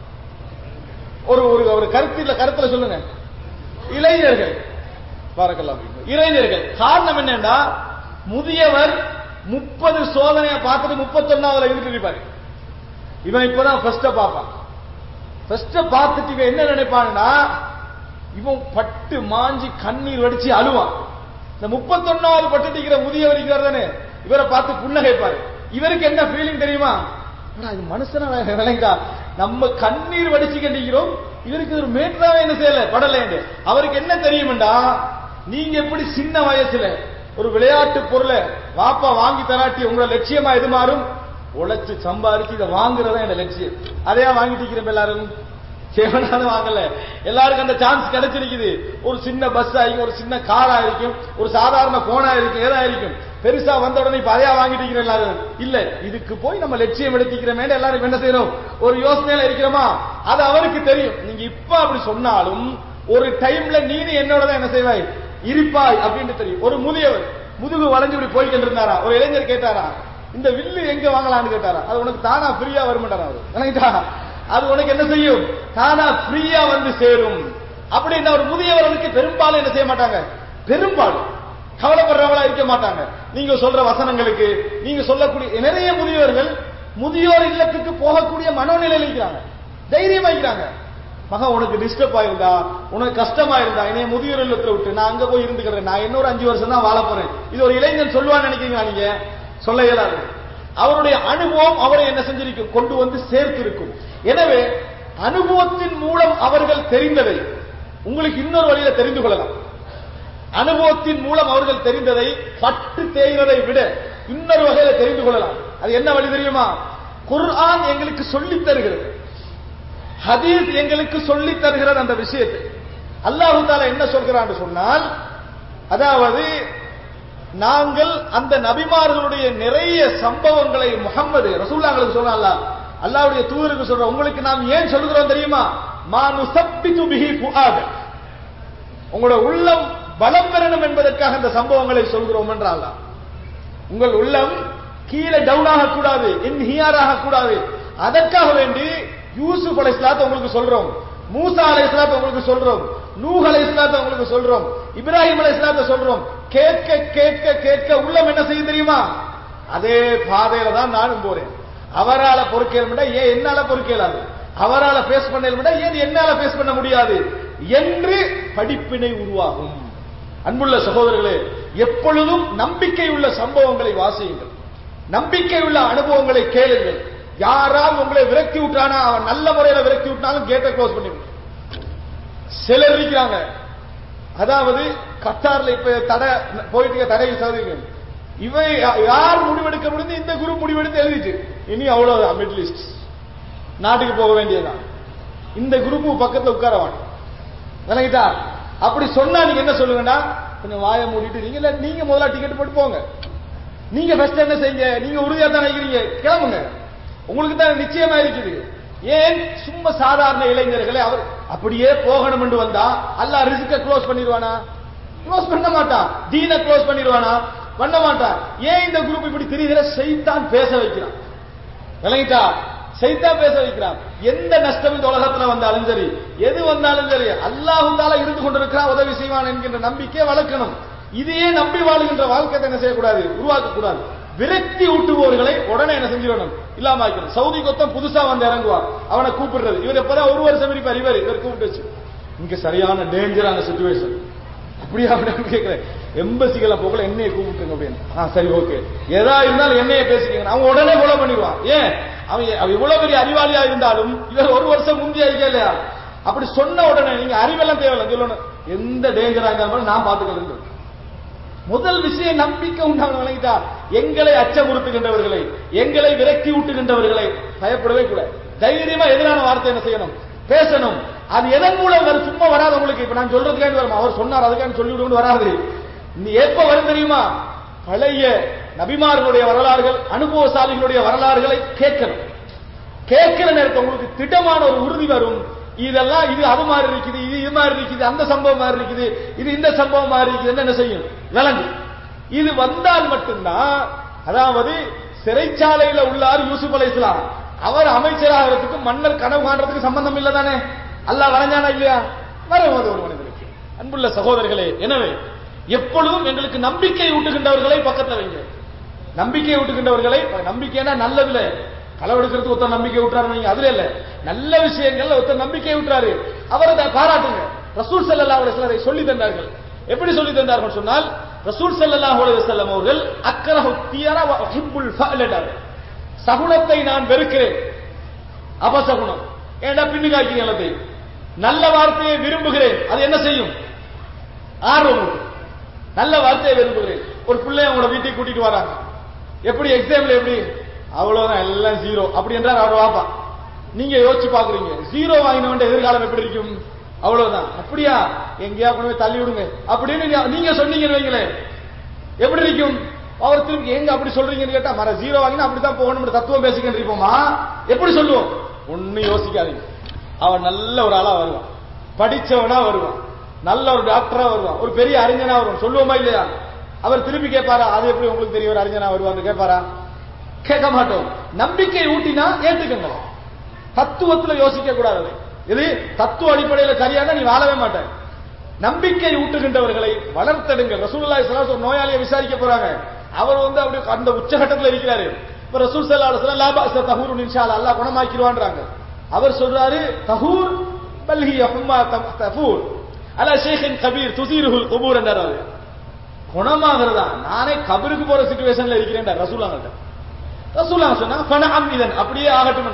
ஒரு ஒரு ஒரு கருத்துல கருத்துல சொல்லுங்க இளைஞர்கள் பார்க்கலாம் இளைஞர்கள் காரணம் என்னன்னா முதியவர் முப்பது சோதனையை பார்த்துட்டு முப்பத்தொன்னாவதுல இருந்துட்டு இருப்பாரு இவன் இப்பதான் ஃபர்ஸ்ட பார்ப்பான் ஃபர்ஸ்ட பார்த்துட்டு இவன் என்ன நினைப்பான்னா இவன் பட்டு மாஞ்சி கண்ணீர் வடிச்சு அழுவான் இந்த முப்பத்தொன்னாவது பட்டு இருக்கிற முதியவர் இருக்கிறார் தானே இவரை பார்த்து புன்னகைப்பாரு இவருக்கு என்ன ஃபீலிங் தெரியுமா இது மனுஷனா விளங்கா நம்ம கண்ணீர் வடிச்சு கண்டிக்கிறோம் இவருக்கு ஒரு மேற்றாவே என்ன செய்யல படல அவருக்கு என்ன தெரியும்டா நீங்க எப்படி சின்ன வயசுல ஒரு விளையாட்டு பொருளை வாப்பா வாங்கி தராட்டி உங்களோட லட்சியமா எது மாறும் உழைச்சு சம்பாரிச்சு இதை வாங்குறதா என் லட்சியம் அதையா வாங்கிட்டு இருக்கிறோம் எல்லாரும் சேவனாலும் வாங்கல எல்லாருக்கும் அந்த சான்ஸ் கிடைச்சிருக்குது ஒரு சின்ன பஸ் ஆகிக்கும் ஒரு சின்ன கார் ஆயிருக்கும் ஒரு சாதாரண போனா இருக்கும் ஏதா இருக்கும் பெருசா வந்த உடனே இப்ப அதையா வாங்கிட்டு இருக்கிறோம் எல்லாரும் இல்ல இதுக்கு போய் நம்ம லட்சியம் எடுத்துக்கிறோமே எல்லாரும் என்ன செய்யறோம் ஒரு யோசனையில இருக்கிறோமா அது அவருக்கு தெரியும் நீங்க இப்ப அப்படி சொன்னாலும் ஒரு டைம்ல நீனு என்னோட தான் என்ன செய்வாய் இருப்பாய் அப்படின்னு தெரியும் ஒரு முதியவர் முதுகு வளைஞ்சு இப்படி போய்கிட்டு இருந்தாரா ஒரு இளைஞர் கேட்டாரா இந்த வில்லு எங்க வாங்கலாம்னு கேட்டாரா அது உனக்கு தானா ஃப்ரீயா வருமாட்டாரா அவரு நினைக்கிட்டா அது உனக்கு என்ன செய்யும் தானா ஃப்ரீயா வந்து சேரும் அப்படின்னு ஒரு முதியவர்களுக்கு பெரும்பாலும் என்ன செய்ய மாட்டாங்க பெரும்பாலும் கவலைப்படுறவங்களா இருக்க மாட்டாங்க நீங்க சொல்ற வசனங்களுக்கு நீங்க சொல்லக்கூடிய நிறைய முதியவர்கள் முதியோர் இல்லத்துக்கு போகக்கூடிய மனோநிலையில் இருக்கிறாங்க தைரியமா இருக்கிறாங்க மகா உனக்கு டிஸ்டர்ப் ஆயிருந்தா உனக்கு கஷ்டமா இருந்தா என்னைய முதியோர் இல்லத்துல விட்டு நான் அங்க போய் இருந்துக்கிறேன் நான் இன்னொரு அஞ்சு வருஷம் தான் வாழ போறேன் இது ஒரு இளைஞன் சொல்லுவான்னு நினைக்கிறீங்களா நீங்க சொல்ல இயலாது அவருடைய அனுபவம் அவரை என்ன செஞ்சிருக்கும் கொண்டு வந்து சேர்த்து இருக்கும் எனவே அனுபவத்தின் மூலம் அவர்கள் தெரிந்ததை உங்களுக்கு இன்னொரு வழியில தெரிந்து கொள்ளலாம் அனுபவத்தின் மூலம் அவர்கள் தெரிந்ததை பட்டு தேய்வதை விட இன்னொரு வகையில தெரிந்து கொள்ளலாம் அது என்ன வழி தெரியுமா குர்ஆன் எங்களுக்கு சொல்லித் தருகிறது ஹதீஸ் எங்களுக்கு சொல்லித் தருகிறது அந்த விஷயத்தை அல்லாஹு தாலா என்ன சொல்கிறான்னு சொன்னால் அதாவது நாங்கள் அந்த நபிமார்களுடைய நிறைய சம்பவங்களை முகம்மது ரசூல்லாங்களுக்கு சொன்னால அல்லாவுடைய தூதருக்கு சொல்ற உங்களுக்கு நாம் ஏன் சொல்லுகிறோம் தெரியுமா மானு சப்பித்து பிஹி புஆத உங்களோட உள்ளம் பலம் பெறணும் என்பதற்காக இந்த சம்பவங்களை சொல்கிறோம் என்றால் உங்கள் உள்ளம் கீழே டவுன் ஆகக்கூடாது இன்ஹியார் ஆகக்கூடாது அதற்காக வேண்டி யூசுப் அலை உங்களுக்கு சொல்றோம் மூசா அலை உங்களுக்கு சொல்றோம் நூஹ் அலை உங்களுக்கு சொல்றோம் இப்ராஹிம் அலை சொல்றோம் கேட்க கேட்க கேட்க உள்ளம் என்ன செய்யும் தெரியுமா அதே பாதையில தான் நானும் போறேன் அவரால பொறுக்கேல் ஏன் என்னால பொறுக்கேலாது அவரால பேஸ் பண்ண ஏன் என்னால பேஸ் பண்ண முடியாது என்று படிப்பினை உருவாகும் அன்புள்ள சகோதரர்களே எப்பொழுதும் நம்பிக்கை உள்ள சம்பவங்களை வாசியுங்கள் நம்பிக்கை உள்ள அனுபவங்களை கேளுங்கள் யாரால் உங்களை விரக்தி விட்டானா அவன் நல்ல முறையில விரக்தி விட்டாலும் கேட்டை க்ளோஸ் பண்ணிவிடும் சிலர் இருக்கிறாங்க அதாவது கத்தார்ல இப்ப தடை போயிட்டு தடை சதுங்க இவை யார் முடிவெடுக்க முடிந்து இந்த குரூப் முடிவெடுத்து எழுதிட்டு இனி அவ்வளவுதான் மிடில் ஈஸ்ட் நாட்டுக்கு போக வேண்டியதுதான் இந்த குரூப் பக்கத்துல உட்கார வேண்டாம் விளங்கிட்டா அப்படி சொன்னா நீங்க என்ன சொல்லுங்கன்னா கொஞ்சம் வாய மூடிட்டு நீங்க இல்ல நீங்க முதல்ல டிக்கெட் போட்டு போங்க நீங்க ஃபர்ஸ்ட் என்ன செய்யுங்க நீங்க உறுதியா தான் நினைக்கிறீங்க கிளம்புங்க உங்களுக்கு தான் நிச்சயமா இருக்குது ஏன் சும்மா சாதாரண இளைஞர்களை அவர் அப்படியே போகணும் என்று வந்தா அல்ல ரிஸ்க க்ளோஸ் பண்ணிடுவானா க்ளோஸ் பண்ண மாட்டான் தீனை க்ளோஸ் பண்ணிடுவானா பண்ண மாட்டான் ஏன் இந்த குரூப் இப்படி தெரியுதுல சைத்தான் பேச வைக்கிறான் விளங்கிட்டா சைத்தான் பேச வைக்கிறான் எந்த நஷ்டம் இந்த உலகத்துல வந்தாலும் சரி எது வந்தாலும் சரி அல்லாஹு தாலா இருந்து கொண்டிருக்கிறான் உதவி செய்வான் என்கின்ற நம்பிக்கை வளர்க்கணும் இதையே நம்பி வாழுகின்ற வாழ்க்கையை என்ன செய்யக்கூடாது உருவாக்க கூடாது விரக்தி ஊட்டுபவர்களை உடனே என்ன செஞ்சிடணும் இல்லாம ஆக்கணும் சவுதி கொத்தம் புதுசா வந்து இறங்குவான் அவனை கூப்பிடுறது இவர் எப்பதான் ஒரு வருஷம் இருப்பார் இவர் இவர் கூப்பிட்டு வச்சு இங்க சரியான டேஞ்சரான சுச்சுவேஷன் அப்படியா அப்படின்னு கேட்கிறேன் எம்பசிகளை போகல என்னைய கூப்பிட்டுருங்க அப்படின்னு ஆ சரி ஓகே எதா இருந்தாலும் என்னைய பேசிக்கங்க அவன் உடனே கொலை பண்ணிடுவான் ஏன் அவன் அவன் இவ்வளவு பெரிய அறிவாளியா இருந்தாலும் இவர் ஒரு வருஷம் முந்தைய இருக்கா இல்லையா அப்படி சொன்ன உடனே நீங்க அறிவெல்லாம் தேவையில்லை சொல்லணும் எந்த டேஞ்சரா இருந்தாலும் நான் பாத்துக்கிறேன் முதல் விஷயம் நம்பிக்கை உண்டான விளங்கிட்டா எங்களை அச்சமுறுத்துகின்றவர்களை எங்களை விரக்தி ஊட்டுகின்றவர்களை பயப்படவே கூட தைரியமா எதிரான வார்த்தை என்ன செய்யணும் பேசணும் அது எதன் மூலம் வரும் சும்மா வராது உங்களுக்கு இப்ப நான் சொல்றதுக்காண்டி வரும் அவர் சொன்னார் அதுக்காண்டி சொல்லி விடுங்க வராது நீ எப்ப வரும் தெரியுமா பழைய நபிமார்களுடைய வரலாறுகள் அனுபவசாலிகளுடைய வரலாறுகளை கேட்கணும் கேட்கிற நேரத்தில் உங்களுக்கு திட்டமான ஒரு உறுதி வரும் இதெல்லாம் இது அது மாதிரி இருக்குது இது இது மாதிரி இருக்குது அந்த சம்பவம் மாதிரி இருக்குது இது இந்த சம்பவம் மாதிரி இருக்குது என்ன செய்யும் விளங்கு இது வந்தால் மட்டும்தான் அதாவது சிறைச்சாலையில உள்ளார் யூசுப் அலை இஸ்லாம் அவர் அமைச்சராகிறதுக்கு மன்னர் கனவு காண்றதுக்கு சம்பந்தம் இல்ல தானே அல்லாஹ் வரைஞ்சானா இல்லையா வருவது ஒரு மனிதனுக்கு அன்புள்ள சகோதரர்களே எனவே எப்பொழுதும் எங்களுக்கு நம்பிக்கை ஊட்டுகின்றவர்களை பக்கத்துல வைங்க நம்பிக்கை ஊட்டுகின்றவர்களை நம்பிக்கைனா நல்லதுல களவெடுக்கிறதுக்கு ஒருத்தர் நம்பிக்கை விட்டுறாரு நீங்க அதுல இல்ல நல்ல விஷயங்கள்ல ஒருத்தர் நம்பிக்கை விட்டுறாரு அவரை த- பாராட்டுங்க ரசூல் ஸல்லல்லாஹு அலைஹி வஸல்லம் அதை சொல்லி தந்தார்கள் எப்படி சொல்லி தந்தார்கள் சொன்னால் ரசூல் ஸல்லல்லாஹு அலைஹி வஸல்லம் அவர்கள் அக்ரஹு தியர வ உஹிப்புல் ஃபஅல் என்றார்கள் சகுனத்தை நான் வெறுக்கிறேன் அபசகுனம் ஏண்டா பின்னுக்காய்க்கிறீங்க எல்லாத்தையும் நல்ல வார்த்தையை விரும்புகிறேன் அது என்ன செய்யும் ஆர்வம் ஊட்டும். நல்ல வார்த்தையை விரும்புகிறேன் ஒரு பிள்ளைய உங்களோட வீட்டுக்கு கூட்டிட்டு வராங்க எப்படி எக்ஸாம்ல எப்படி அவ்வளவுதான் எல்லாம் ஜீரோ அப்படி என்றார் அவர் வாப்பா நீங்க யோசிச்சு பாக்குறீங்க ஜீரோ வாங்கினவன் எதிர்காலம் எப்படி இருக்கும் அவ்வளவுதான் அப்படியா எங்கேயா கொண்டு போய் தள்ளி விடுங்க அப்படின்னு நீங்க- நீங்க சொன்னீங்கன்னு வைங்களேன் எப்படி இருக்கும் அவர் திருப்பி எங்க அப்படி சொல்றீங்கன்னு கேட்டா மர ஜீரோ வாங்கினா அப்படித்தான் போகணும் தத்துவம் பேசிக்கிட்டு இருப்போமா எப்படி சொல்லுவோம் ஒண்ணும் யோசிக்காதீங்க அவன் நல்ல ஒரு ஆளா வருவான் படிச்சவனா வருவான் நல்ல ஒரு டாக்டரா வருவான் ஒரு பெரிய அறிஞனா வருவான் சொல்லுவோமா இல்லையா அவர் திருப்பி கேட்பாரா அது எப்படி உங்களுக்கு தெரிய ஒரு அறிஞனா வருவான்னு கேட்பாரா கேட்க மாட்டோம் நம்பிக்கை ஊட்டினா ஏற்றுக்கங்க தத்துவத்துல யோசிக்க கூடாது அது. இது தத்துவ அடிப்படையில சரியான நீ வாழவே மாட்ட நம்பிக்கை ஊட்டுகின்றவர்களை வளர்த்தெடுங்க ரசூலுல்லாஹி ஸல்லல்லாஹு அலைஹி வஸல்லம் நோயாளியை விசாரிக்க போறாங்க அவர் வந்து அப்படி அந்த உச்சகட்டத்துல இருக்கிறாரு இப்ப ரசூல் ஸல்லல்லாஹு அலைஹி வஸல்லம் லா பஅஸ தஹூருன் இன்ஷா அல்லாஹ் அல்லாஹ் குணமாக்கிடுவான்றாங்க அவர் சொல்றாரு தஹூர் பல் ஹிய ஹும்மா தம்- தஃபூர் அலா ஷேഖിன் கபீர் துசீருஹுல் குபூர் என்றார் அவர் குணமாகிறதா நானே கபருக்கு போற சிச்சுவேஷன்ல இருக்கிறேன் ரசூலாங்கள்ட்ட ரசூலாங்க சொன்னா ஃபனஅம் இதன் அப்படியே ஆகட்டும்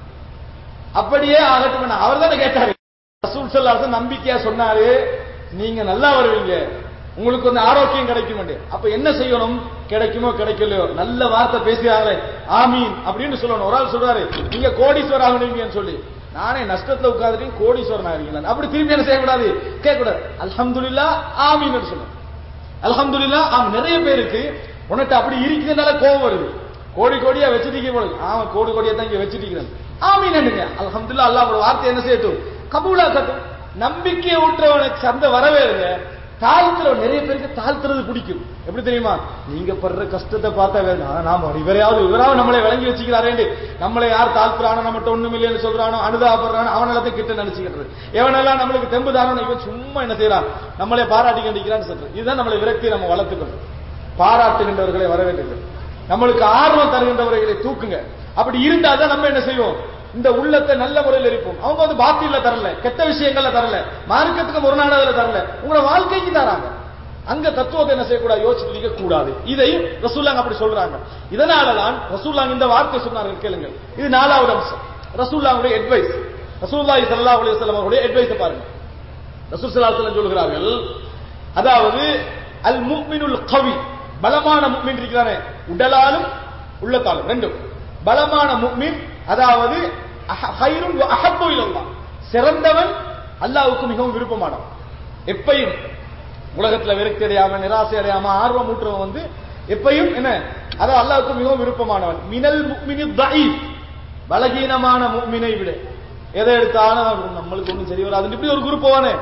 அப்படியே ஆகட்டும் அவர் தானே கேட்டாரு ரசூல் ஸல்லல்லாஹு நம்பிக்கையா சொன்னாரு நீங்க நல்லா வருவீங்க உங்களுக்கு வந்து ஆரோக்கியம் கிடைக்கும் அப்ப என்ன செய்யணும் கிடைக்குமோ கிடைக்கலையோ நல்ல வார்த்தை பேசுறாங்களே ஆமீன் அப்படின்னு சொல்லணும் ஒரு ஆள் சொல்றாரு நீங்க கோடீஸ்வரர் ஆகணுங்கன்னு சொல்லி நானே நஷ்டத்துல உட்கார்ந்துட்டு கோடீஸ்வரன் ஆகிறீங்களா அப்படி திரும்பி என்ன செய்யக்கூடாது கேட்கக்கூடாது அல்ஹம்துலில்லாஹ் ஆமீன் சொல்லணும் அல்ஹம்துலில்லாஹ் ஆம் நிறைய பேருக்கு உனக்கு அப்படி இருக்கிறதுனால கோபம் வருது கோடி கோடியா வச்சிருக்கீங்க போல ஆமா கோடி கோடியா தான் இங்க வச்சிருக்கிறேன் ஆமீன் என்னங்க அல்ஹம்துலில்லாஹ் அல்லாஹ் ஒரு வார்த்தை என்ன செய்யட்டும் கபூலாக்கட்டும் நம்பிக்கை ஊற்றவனுக்கு சந்த வரவேறுங்க தாழ்த்துற நிறைய பேருக்கு தாழ்த்துறது பிடிக்கும் எப்படி தெரியுமா நீங்க படுற கஷ்டத்தை பார்த்தா வேற ஆனா நாம இவரையாவது இவராவது நம்மளை விளங்கி வச்சுக்கிறாரேண்டு நம்மளை யார் தாழ்த்துறானோ நம்மகிட்ட ஒண்ணும் இல்லைன்னு சொல்றானோ அனுதாபடுறானோ அவன் எல்லாத்தையும் கிட்ட நினைச்சுக்கிறது எவனெல்லாம் நம்மளுக்கு தெம்பு தானோ இவன் சும்மா என்ன செய்யறான் நம்மளே பாராட்டி கண்டிக்கிறான்னு சொல்றது இதுதான் நம்மளை விரக்தி நம்ம வளர்த்துக்கணும் பாராட்டுகின்றவர்களை வரவேற்றுங்கள் நம்மளுக்கு ஆர்வம் தருகின்றவர்களை தூக்குங்க அப்படி இருந்தா தான் நம்ம என்ன செய்வோம் இந்த உள்ளத்தை நல்ல முறையில் இருப்போம் அவங்க வந்து பாத்தியில தரல கெட்ட விஷயங்கள்ல தரல மார்க்கத்துக்கு முரணானதுல தரல உங்களோட வாழ்க்கைக்கு தராங்க அங்க தத்துவத்தை என்ன செய்யக்கூடாது யோசிச்சு இருக்க கூடாது இதையும் ரசூல்லாங்க அப்படி சொல்றாங்க இதனாலதான் ரசூல்லாங்க இந்த வார்த்தை சொன்னார்கள் கேளுங்கள் இது நாலாவது அம்சம் ரசூல்லாவுடைய அட்வைஸ் ரசூல்லாஹி ஸல்லல்லாஹு அலைஹி வஸல்லம் அவருடைய அட்வைஸ் பாருங்க ரசூல் ஸல்லல்லாஹு அலைஹி வஸல்லம் சொல்கிறார்கள் அதாவது அல் முஃமினுல் கவி பலமான முஃமின் இருக்கிறானே உடலாலும் உள்ளத்தாலும் ரெண்டும் பலமான முஃமின் அதாவது அஹ- ஹைருன் வ அஹப்பு இலல்லாஹ் சிறந்தவன் அல்லாஹ்வுக்கு மிகவும் விருப்பமானவன் எப்பையும் உலகத்துல விரக்தி அடையாம நிராசை அடையாம ஆர்வம் ஊட்டுறவன் வந்து எப்பையும் என்ன அது அல்லாஹ்வுக்கு மிகவும் விருப்பமானவன் மினல் முஃமினி தஈஃப் பலகீனமான முஃமினை விட எதை எடுத்தாலும் அவன் நம்மளுக்கு ஒண்ணும் சரி வராது இப்படி ஒரு குரூப் போவானே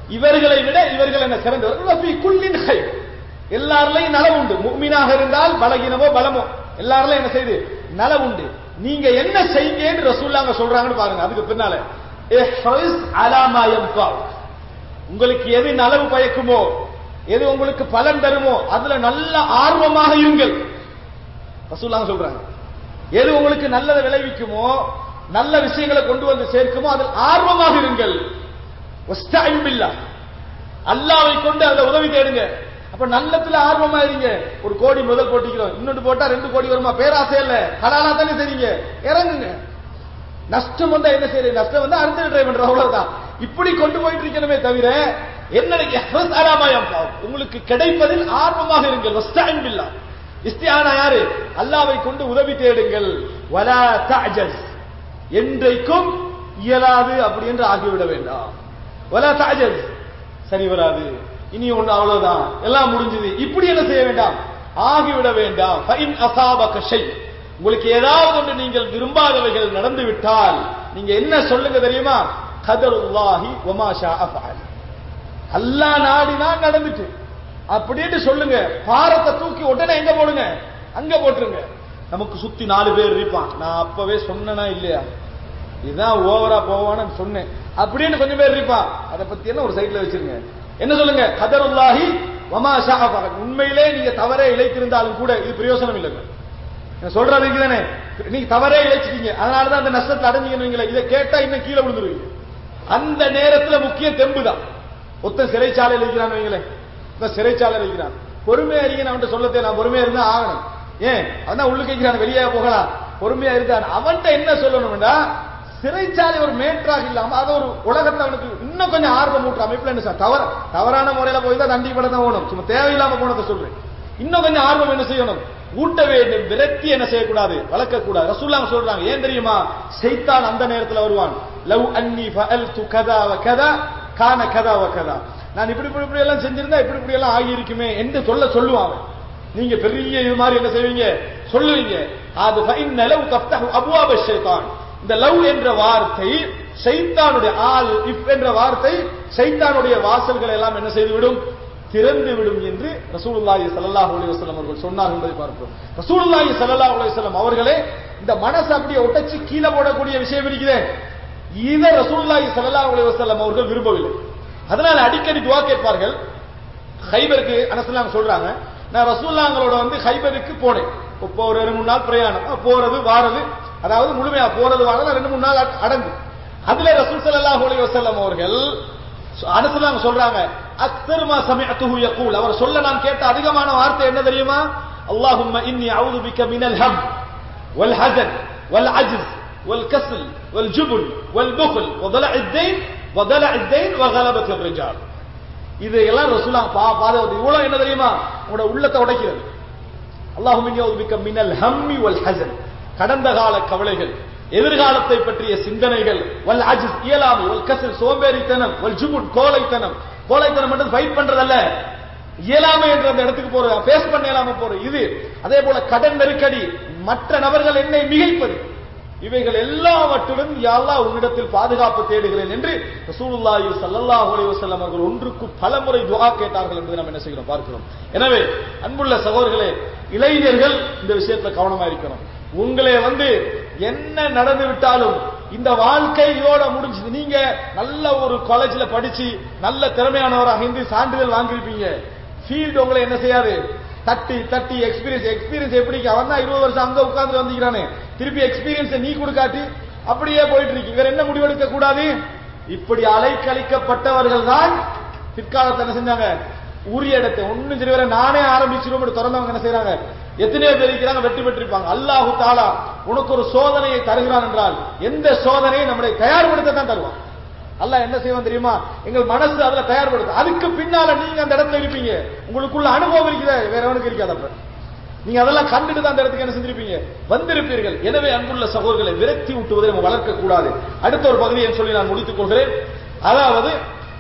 இவர்களை விட இவர்கள் என்ன சிறந்தவர்கள் வஃபி குல்லின் ஹைர் எல்லாரிலையும் நலவு உண்டு முக்மீனாக இருந்தால் பலகீனமோ பலமோ எல்லாரிலையும் என்ன செய்து நலவு உண்டு நீங்க என்ன செய்யுங்கன்னு ரசூல்லாங்க சொல்றாங்கன்னு பாருங்க அதுக்கு பின்னால இஹ்ரிஸ் அலா மா யன்ஃபவுக். உங்களுக்கு எது நலவு பயக்குமோ எது உங்களுக்கு பலன் தருமோ அதுல நல்ல ஆர்வமாக இருங்கள் ரசூல்லாங்க சொல்றாங்க எது உங்களுக்கு நல்லதை விளைவிக்குமோ நல்ல விஷயங்களை கொண்டு வந்து சேர்க்குமோ அதில் ஆர்வமாக இருங்கள் வஸ்தஈன் பில்லாஹ். அல்லாவை கொண்டு அதுல உதவி தேடுங்க அப்ப நல்லத்துல ஆர்வமா இருங்க ஒரு கோடி முதல் போட்டிக்கிறோம் இன்னொன்று போட்டா ரெண்டு கோடி வருமா பேராசை இல்ல ஹலாலா தானே தெரியுங்க இறங்குங்க நஷ்டம் வந்தா என்ன செய்யறது நஷ்டம் வந்தா அடுத்த ட்ரை பண்ற அவ்வளவுதான் இப்படி கொண்டு போயிட்டு இருக்கணுமே தவிர என்ன இஹ்ரஸ் அலா மா யன்ஃபவுக். உங்களுக்கு கிடைப்பதில் ஆர்வமாக இருங்கள் வஸ்தஈன் பில்லாஹ். இஸ்தியானா யாரு அல்லாவை கொண்டு உதவி தேடுங்கள் வலா தஅஜஸ் என்றைக்கும் இயலாது அப்படி என்று ஆகிவிட வேண்டாம் வலா தஅஜஸ் சரி வராது இனி ஒண்ணு அவ்வளவுதான் எல்லாம் முடிஞ்சது இப்படி என்ன செய்ய வேண்டாம் ஆகிவிட வேண்டாம் ஃபைன் அசாபக ஷை உங்களுக்கு ஏதாவது ஒன்று நீங்கள் விரும்பாதவைகள் நடந்து விட்டால் நீங்க என்ன சொல்லுங்க தெரியுமா கதருல்லாஹி வமா ஷாஅ ஃபஅல் அல்லாஹ் நாடினா நடந்துட்டு அப்படின்னு சொல்லுங்க பாரத்தை தூக்கி உடனே எங்க போடுங்க அங்க போட்டுருங்க நமக்கு சுத்தி நாலு பேர் இருப்பான் நான் அப்பவே சொன்னனா இல்லையா இதுதான் ஓவரா போவான்னு சொன்னேன் அப்படின்னு கொஞ்சம் பேர் இருப்பான் அதை பத்தி எல்லாம் ஒரு சைடுல வச்சிருங்க என்ன சொல்லுங்க கதருல்லாஹி வமா ஷாஅ ஃபஅல் உண்மையிலே நீங்க தவறே இழைத்திருந்தாலும் கூட இது பிரயோசனம் இல்லைங்க நான் சொல்றது தானே நீங்க தவறே இழைச்சிட்டீங்க அதனாலதான் அந்த நஷ்டத்தை அடைஞ்சீங்கன்னு வைங்களேன். இதை கேட்டா இன்னும் கீழே விழுந்துருவீங்க அந்த நேரத்துல முக்கிய தெம்பு தான் ஒத்த சிறைச்சாலையில் இருக்கிறான் வைங்களேன் ஒத்த சிறைச்சாலையில் இருக்கிறான் பொறுமையா இருக்கீங்க அவன்கிட்ட சொல்லத்தே நான் பொறுமையா இருந்தா ஆகணும் ஏன் அதான் உள்ளுக்கு இருக்கிறான் வெளியே போகலாம் பொறுமையா இருந்தான் அவன்கிட்ட என்ன சொல்லணும்னா சிறைச்சாலை ஒரு மேற்றாக இல்லாம அது ஒரு உலகத்தை அவனுக்கு இன்னும் கொஞ்சம் ஆர்வம் ஊட்டுற அமைப்புல என்ன சார் தவற தவறான முறையில போய் தான் தண்டிப்பட தான் ஓணும் சும்மா தேவையில்லாம போனதை சொல்றேன் இன்னும் கொஞ்சம் ஆர்வம் என்ன செய்யணும் ஊட்ட வேண்டும் விரக்தி என்ன செய்யக்கூடாது வளர்க்கக்கூடாது ரசூல்லாங்க சொல்றாங்க ஏன் தெரியுமா சைத்தான் அந்த நேரத்துல வருவான் லவ் அன்னி ஃபஅல்து கதா வ கதா கான கதா வ கதா நான் இப்படி இப்படி இப்படி எல்லாம் செஞ்சிருந்தா இப்படி இப்படி எல்லாம் ஆகி இருக்குமே என்று சொல்ல சொல்லுவான் அவன். நீங்க பெரிய இது மாதிரி என்ன செய்வீங்க சொல்லுவீங்க அது ஃபைன்ன லவ் தஃப்தஹு அப்வாப ஷைத்தான் இந்த லவ் என்ற வார்த்தை ஷைத்தானுடைய ஆல் இஃப் என்ற வார்த்தை ஷைத்தானுடைய வாசல்களை எல்லாம் என்ன செய்துவிடும் திறந்து விடும் என்று ரசூலுல்லாஹி ஸல்லல்லாஹு அலைஹி வஸல்லம் அவர்கள் சொன்னார்கள் என்பதை பார்க்கிறோம் ரசூலுல்லாஹி ஸல்லல்லாஹு அலைஹி வஸல்லம் அவர்களே இந்த மனசு அப்படியே ஒட்டச்சு கீழே போடக்கூடிய விஷயம் இருக்குதே இதை ரசூலுல்லாஹி ஸல்லல்லாஹு அலைஹி வஸல்லம் அவர்கள் விரும்பவில்லை அதனால அடிக்கடி துஆ கேட்பார்கள் ஹைபருக்கு அனசலாம் சொல்றாங்க நான் ரசூல்லாங்களோட வந்து ஹைபருக்கு போனேன் இப்போ ஒரு ரெண்டு மூணு நாள் பிரயாணம் அஹ் போறது வாரது அதாவது முழுமையா போறது வாரது ரெண்டு மூணு நாள் அட- அடங்கும் அதுல ரசூல் ஸல்லல்லாஹு அலைஹி வஸல்லம் அவர்கள் அனசலாம் சொல்றாங்க அக்தர் மா சமிஅத்துஹு யகூல் அவர் சொல்ல நான் கேட்ட அதிகமான வார்த்தை என்ன தெரியுமா அல்லாஹும்ம இன்னி அஊது பிக மினல் ஹம் வல் ஹஸன் வல் அஜ்ஸ் வல் கஸ்ல் வல் ஜுபன் வல் புக்ல் வதலஅ الدين வதலஅ الدين وغلبة الرجال இதையெல்லாம் ரசூலா பா பாதவது இவ்வளவு என்ன தெரியுமா உங்களோட உள்ளத்தை உடைக்கிறது அல்லாஹும் பிக்க மினல் ஹம்மி வல் ஹசன் கடந்த கால கவலைகள் எதிர்காலத்தை பற்றிய சிந்தனைகள் வல் அஜிஸ் இயலாமை வல் கசல் சோம்பேறித்தனம் வல் ஜுபுட் கோழைத்தனம் கோழைத்தனம் மட்டும் ஃபைட் பண்றதல்ல இயலாமை என்ற அந்த இடத்துக்கு போறது ஃபேஸ் பண்ண இயலாம போறது இது அதே போல கடன் நெருக்கடி மற்ற நபர்கள் என்னை மிகைப்பது இவைகள் எல்லாவற்றிலும் யா அல்லாஹ் உன்னிடத்தில் பாதுகாப்பு தேடுகிறேன் என்று ரசூலுல்லாஹி ஸல்லல்லாஹு அலைஹி வஸல்லம் அவர்கள் ஒன்றுக்கு பலமுறை துஆ கேட்டார்கள் என்பதை நாம் என்ன செய்கிறோம் பார்க்கிறோம் எனவே அன்புள்ள சகோதரர்களே இளைஞர்கள் இந்த விஷயத்துல கவனமா இருக்கணும் உங்களே வந்து என்ன நடந்து விட்டாலும் இந்த வாழ்க்கை இதோட முடிஞ்சது நீங்க நல்ல ஒரு காலேஜ்ல படிச்சு நல்ல திறமையானவராக இருந்து சான்றிதழ் வாங்கியிருப்பீங்க ஃபீல்டு உங்களை என்ன செய்யாது தட்டி தட்டி எக்ஸ்பீரியன்ஸ் எக்ஸ்பீரியன்ஸ் எப்படி அவன் தான் இருபது வருஷம் அங்க உட்கார்ந்து வந்துக்கிறானே திருப்பி எக்ஸ்பீரியன்ஸ் நீ கொடுக்காட்டி அப்படியே போயிட்டு இருக்கு வேற என்ன முடிவெடுக்க கூடாது இப்படி அலைக்கழிக்கப்பட்டவர்கள் தான் பிற்காலத்தை என்ன செஞ்சாங்க உரிய இடத்தை ஒண்ணும் சரி வர நானே ஆரம்பிச்சிருவோம் திறந்தவங்க என்ன செய்யறாங்க எத்தனையோ பேர் இருக்கிறாங்க வெற்றி பெற்றிருப்பாங்க அல்லாஹு தாலா உனக்கு ஒரு சோதனையை தருகிறான் என்றால் எந்த சோதனையை நம்மளை தயார்படுத்த தான் தருவான் அல்லாஹ் என்ன செய்வான் தெரியுமா எங்கள் மனசு அதுல தயார்படுத்து அதுக்கு பின்னால நீங்க அந்த இடத்துல இருப்பீங்க உங்களுக்குள்ள அனுபவம் இருக்குதா வேற எவனுக்கு இருக்காது அப்ப நீங்க அதெல்லாம் கண்டுட்டு தான் அந்த இடத்துக்கு என்ன செஞ்சிருப்பீங்க வந்திருப்பீர்கள் எனவே அன்புள்ள சகோதரர்களை விரக்தி ஊட்டுவதை நம்ம வளர்க்க கூடாது அடுத்த ஒரு பகுதியை சொல்லி நான் முடித்துக் கொள்கிறேன் அதாவது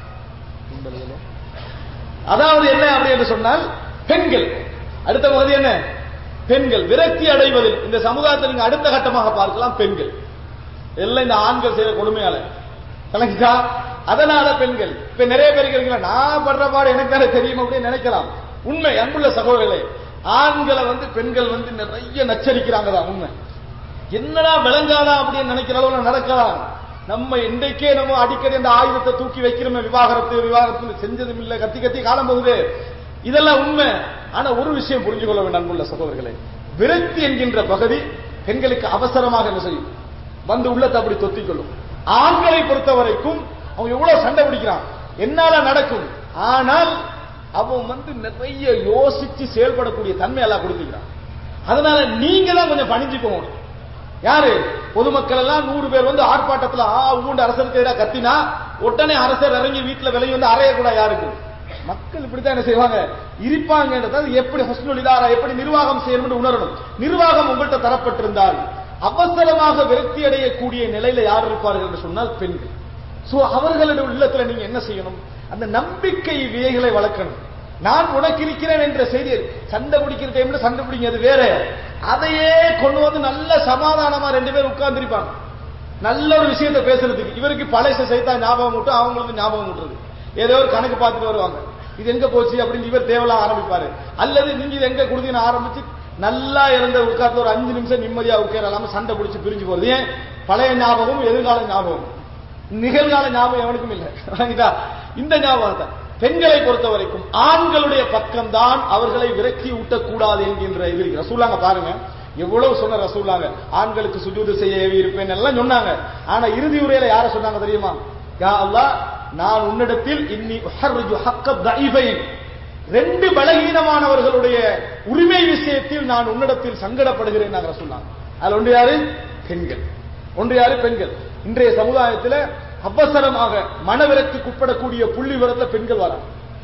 அதாவது என்ன அப்படி என்று சொன்னால் பெண்கள் அடுத்த பகுதி என்ன பெண்கள் விரக்தி அடைவதில் இந்த சமுதாயத்தில் நீங்க அடுத்த கட்டமாக பார்க்கலாம் பெண்கள் எல்லாம் இந்த ஆண்கள் செய்யற கொடுமையால கலங்கிட்டா அதனால பெண்கள் இப்ப நிறைய பேர் கேட்கலாம் நான் படுற பாடு எனக்கு தானே தெரியும் அப்படின்னு நினைக்கலாம் உண்மை அன்புள்ள சகோதரர்களே ஆண்களை வந்து பெண்கள் வந்து நிறைய நச்சரிக்கிறாங்க தான் உண்மை என்னடா விளங்காதா அப்படின்னு நினைக்கிற அளவுல நடக்கலாம் நம்ம இன்றைக்கே நம்ம அடிக்கடி அந்த ஆயுதத்தை தூக்கி வைக்கிறோமே விவாகரத்து விவாகரத்து செஞ்சதும் இல்ல கத்தி கத்தி காலம் போகுது இதெல்லாம் உண்மை ஆனா ஒரு விஷயம் புரிஞ்சு கொள்ள வேண்டும் அன்புள்ள சகோதரர்களே விரக்தி என்கின்ற பகுதி பெண்களுக்கு அவசரமாக என்ன செய்யும் வந்து உள்ளத்தை அப்படி தொத்திக் கொள்ளும் ஆண்களை பொறுத்த வரைக்கும் அவன் எவ்வளவு சண்டை பிடிக்கிறான் என்னால நடக்கும் ஆனால் அவன் வந்து நிறைய யோசிச்சு செயல்படக்கூடிய தன்மை எல்லாம் கொடுத்துக்கிறான் அதனால நீங்க தான் கொஞ்சம் பணிஞ்சு போகணும் யாரு பொதுமக்கள் எல்லாம் நூறு பேர் வந்து ஆர்ப்பாட்டத்துல ஆ ஊண்டு அரசருக்கு எதிராக கத்தினா உடனே அரசர் இறங்கி வீட்டுல விலகி வந்து அறைய கூட யாருக்கு மக்கள் இப்படித்தான் என்ன செய்வாங்க இருப்பாங்கன்றது எப்படி ஹஸ்னுல் இதாரா எப்படி நிர்வாகம் செய்யணும்னு உணரணும் நிர்வாகம் உங்கள்கிட்ட தரப்பட்டிருந்தால் அவசரமாக விரக்தி அடையக்கூடிய நிலையில யார் இருப்பார்கள் என்று சொன்னால் பெண்கள் சோ அவர்களுடைய உள்ளத்துல நீங்க என்ன செய்யணும் அந்த நம்பிக்கை விதைகளை வளர்க்கணும் நான் உனக்கு இருக்கிறேன் என்ற செய்தி சண்டை பிடிக்கிற டைம்ல சண்டை பிடிங்க அது வேற அதையே கொண்டு வந்து நல்ல சமாதானமா ரெண்டு பேரும் உட்கார்ந்துருப்பாங்க நல்ல ஒரு விஷயத்தை பேசுறதுக்கு இவருக்கு பழைய சைத்தா ஞாபகம் விட்டு அவங்களுக்கு ஞாபகம் விட்டுறது ஏதோ ஒரு கணக்கு பார்த்துட்டு வருவாங்க இது எங்க போச்சு அப்படின்னு இவர் தேவலாம் ஆரம்பிப்பாரு அல்லது நீங்க இது எங்க கொடுத்தீங்கன்னு ஆரம்பிச்சு நல்லா இருந்த உட்கார்ந்து ஒரு அஞ்சு நிமிஷம் நிம்மதியா உட்காரலாம சண்டை பிடிச்சு பிரிஞ்சு போறது ஏன் பழைய ஞாபகம் எதிர்கால ஞாபகம் நிகழ்கால ஞாபகம் எவனுக்கும் இல்லை வாங்கிட்டா இந்த ஞாபகத்தை பெண்களை பொறுத்த வரைக்கும் ஆண்களுடைய பக்கம்தான் அவர்களை விரக்கி ஊட்டக்கூடாது என்கின்ற இது இருக்கு ரசூலாங்க பாருங்க எவ்வளவு சொன்ன ரசூலாங்க ஆண்களுக்கு சுஜூது செய்ய ஏவி இருப்பேன் எல்லாம் சொன்னாங்க ஆனா இறுதி உரையில யார சொன்னாங்க தெரியுமா யா அல்லாஹ் நான் உன்னிடத்தில் இன்னி உஹர்ரிஜு ஹக்க தஈஃபைன் ரெண்டு பலகீனமானவர்களுடைய உரிமை விஷயத்தில் நான் உன்னிடத்தில் சங்கடப்படுகிறேன் நாங்க சொன்னாங்க அதுல ஒன்று யாரு பெண்கள் ஒன்று யாரு பெண்கள் இன்றைய சமுதாயத்தில் அவசரமாக மனவிலத்துக்கு உட்படக்கூடிய புள்ளி விவரத்துல பெண்கள் வராங்க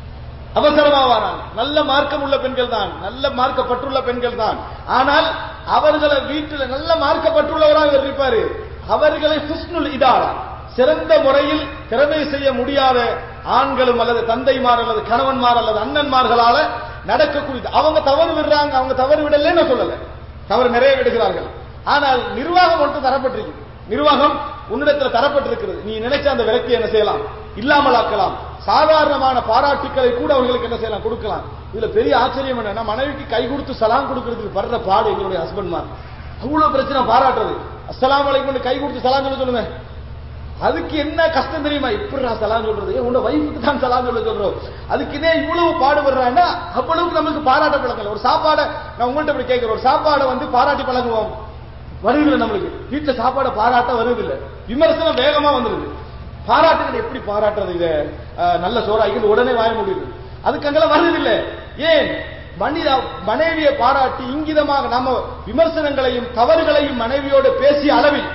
அவசரமா வராங்க நல்ல மார்க்கம் உள்ள பெண்கள் தான் நல்ல மார்க்கப்பட்டுள்ள பெண்கள் தான் ஆனால் அவர்களை வீட்டில் நல்ல மார்க்கப்பட்டுள்ளவராக இவர் இருப்பாரு அவர்களை ஹுஸ்னுல் இதாரா சிறந்த முறையில் திறமை செய்ய முடியாத ஆண்களும் அல்லது தந்தைமார் அல்லது கணவன்மார் அல்லது அண்ணன்மார்களால நடக்கக்கூடிய அவங்க தவறு விடுறாங்க அவங்க தவறு விடலன்னு சொல்லல தவறு நிறைய விடுகிறார்கள் ஆனால் நிர்வாகம் ஒன்று தரப்பட்டிருக்கு நிர்வாகம் உன்னிடத்தில் தரப்பட்டிருக்கிறது நீ நினைச்ச அந்த விரக்தி என்ன செய்யலாம் இல்லாமல் ஆக்கலாம் சாதாரணமான பாராட்டுக்களை கூட அவர்களுக்கு என்ன செய்யலாம் கொடுக்கலாம் இதுல பெரிய ஆச்சரியம் என்னன்னா மனைவிக்கு கை கொடுத்து சலாம் கொடுக்கறதுக்கு படுற பாடு எங்களுடைய ஹஸ்பண்ட்மார் அவ்வளவு பிரச்சனை பாராட்டுறது அஸ்ஸலாமு அலைக்கும் கை கொடுத்து சலாம் சொல்ல சொல்லுங்க அதுக்கு என்ன கஷ்டம் தெரியுமா இப்படி நான் சலாம் சொல்றது உன்ன வைஃபுக்கு தான் சலாம் சொல்ல சொல்றோம் அதுக்குனே இவ்வளவு பாடுபடுறான்னா அவ்வளவுக்கு நமக்கு பாராட்ட பழங்கல ஒரு சாப்பாடை நான் உங்கள்ட்ட இப்படி கேட்கிறேன் ஒரு சாப்பாடை வந்து பாராட்டி பழகுவோம் வருதில்லை நம்மளுக்கு வீட்டுல சாப்பாடை பாராட்ட வருவதில்லை விமர்சனம் வேகமா வந்துருது பாராட்டுகள் எப்படி பாராட்டுறது இத அஹ், நல்ல சோறாய்க்கு உடனே வாய முடியுது அதுக்கு அங்கெல்லாம் வருவதில்லை ஏன் மனித மனைவியை பாராட்டி இங்கிதமாக நம்ம விமர்சனங்களையும் தவறுகளையும் மனைவியோடு பேசிய அளவில்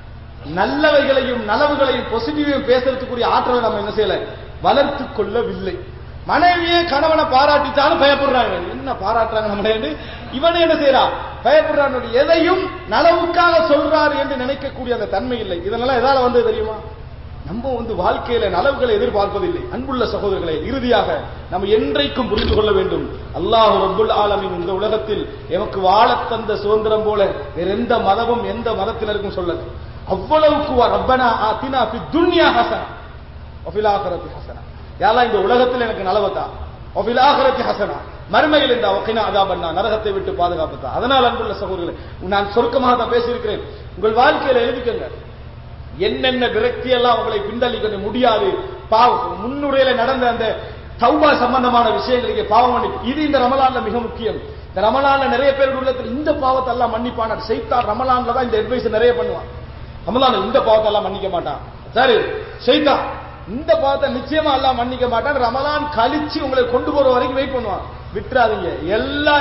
நல்லவைகளையும் நலவுகளையும் பாசிட்டிவையும் பேசுறதுக்குரிய ஆற்றலை நம்ம என்ன செய்யல வளர்த்து கொள்ளவில்லை மனைவியே கணவனை பாராட்டிட்டாலும் பயப்படுறாங்க என்ன பாராட்டுறாங்க நம்மளே இவனே என்ன செய்யறான் பயப்படுறான் எதையும் நலவுக்காக சொல்றார் என்று நினைக்கக்கூடிய அந்த தன்மை இல்லை இதனால எதால வந்து தெரியுமா நம்ம வந்து வாழ்க்கையில நலவுகளை எதிர்பார்ப்பதில்லை அன்புள்ள சகோதரர்களே இறுதியாக நம்ம என்றைக்கும் புரிந்து கொள்ள வேண்டும் அல்லாஹ் ரப்புல் ஆலமின் இந்த உலகத்தில் எமக்கு வாழத் தந்த சுதந்திரம் போல வேற எந்த மதமும் எந்த மதத்தினருக்கும் சொல்லல அவ்வளவுக்கு வா ரப்பனா ஆத்தினா ஃபி துன்யா ஹசனா வஃபில் ஆഖിറതി ஹசனா யாரா இந்த உலகத்தில் எனக்கு நலவத்தா வஃபில் ஆഖിറതി ஹசனா மறுமையில் இந்த வகினா அதாபன்னா நரகத்தை விட்டு பாதுகாப்புத்தா அதனால் அன்புள்ள சகோதரர்களே நான் சொருக்கமாக தான் பேசியிருக்கிறேன் உங்கள் வாழ்க்கையில எழுதிக்கங்க என்னென்ன விரக்தி எல்லாம் உங்களை பின்தள்ளிக்க முடியாது பாவம் முன்னுரையில நடந்த அந்த தௌபா சம்பந்தமான விஷயங்களுக்கு பாவம் மன்னிப்பு இது இந்த ரமலான்ல மிக முக்கியம் இந்த ரமலான்ல நிறைய பேர் உள்ளத்தில் இந்த பாவத்தை எல்லாம் மன்னிப்பான செய்தான் ரமலான்ல தான் இந்த அட்வைஸ் நிறைய பண்ணுவான் ரமலான் இந்த பாவத்தை எல்லாம் மன்னிக்க மாட்டான் சரி செய்தான் இந்த பாவத்தை நிச்சயமா எல்லாம் மன்னிக்க மாட்டான் ரமலான் கழிச்சு உங்களை கொண்டு போற வரைக்கும் வெயிட் பண்ணுவான் விட்டுறாதீங்க எல்லா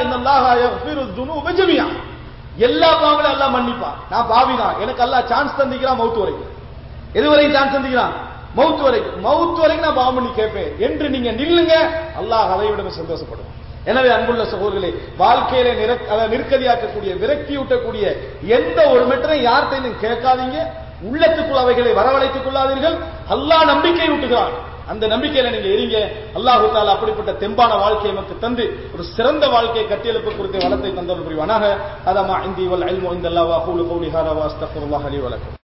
இந்த ஜமியா எல்லா பாவங்களும் எல்லாம் மன்னிப்பான் நான் பாவி தான் எனக்கு எல்லாம் சான்ஸ் தந்திக்கிறான் மவுத்து வரைக்கும் எது வரைக்கும் சான்ஸ் தந்திக்கிறான் மவுத்து வரைக்கும் மவுத்து வரைக்கும் நான் பாவம் பண்ணி கேட்பேன் என்று நீங்க நில்லுங்க அல்லாஹ் அதை விட சந்தோஷப்படுவான் எனவே அன்புள்ள சகோதரர்களே வாழ்க்கையில நிர- அதை நிற்கதியாக்கக்கூடிய விரக்தி ஊட்டக்கூடிய எந்த ஒரு மெட்டரையும் யார்கிட்டையும் கேட்காதீங்க உள்ளத்துக்குள் அவைகளை வரவழைத்துக் கொள்ளாதீர்கள் அல்லாஹ் நம்பிக்கை ஊட்டுகிறான் அந்த நம்பிக்கையில நீங்க எரிங்க அல்லாஹு தாலா அப்படிப்பட்ட தெம்பான வாழ்க்கையை நமக்கு தந்து ஒரு சிறந்த வாழ்க்கையை கட்டியெழுப்பு குறித்த வளத்தை தந்தவர் புரிவானாக அதமா இந்தி வல் இல்மு இந்தல்லாஹ் வ அகூலு கௌலி ஹாதா வ அஸ்தக்ஃபிருல்லாஹ் லி வ லக்கும்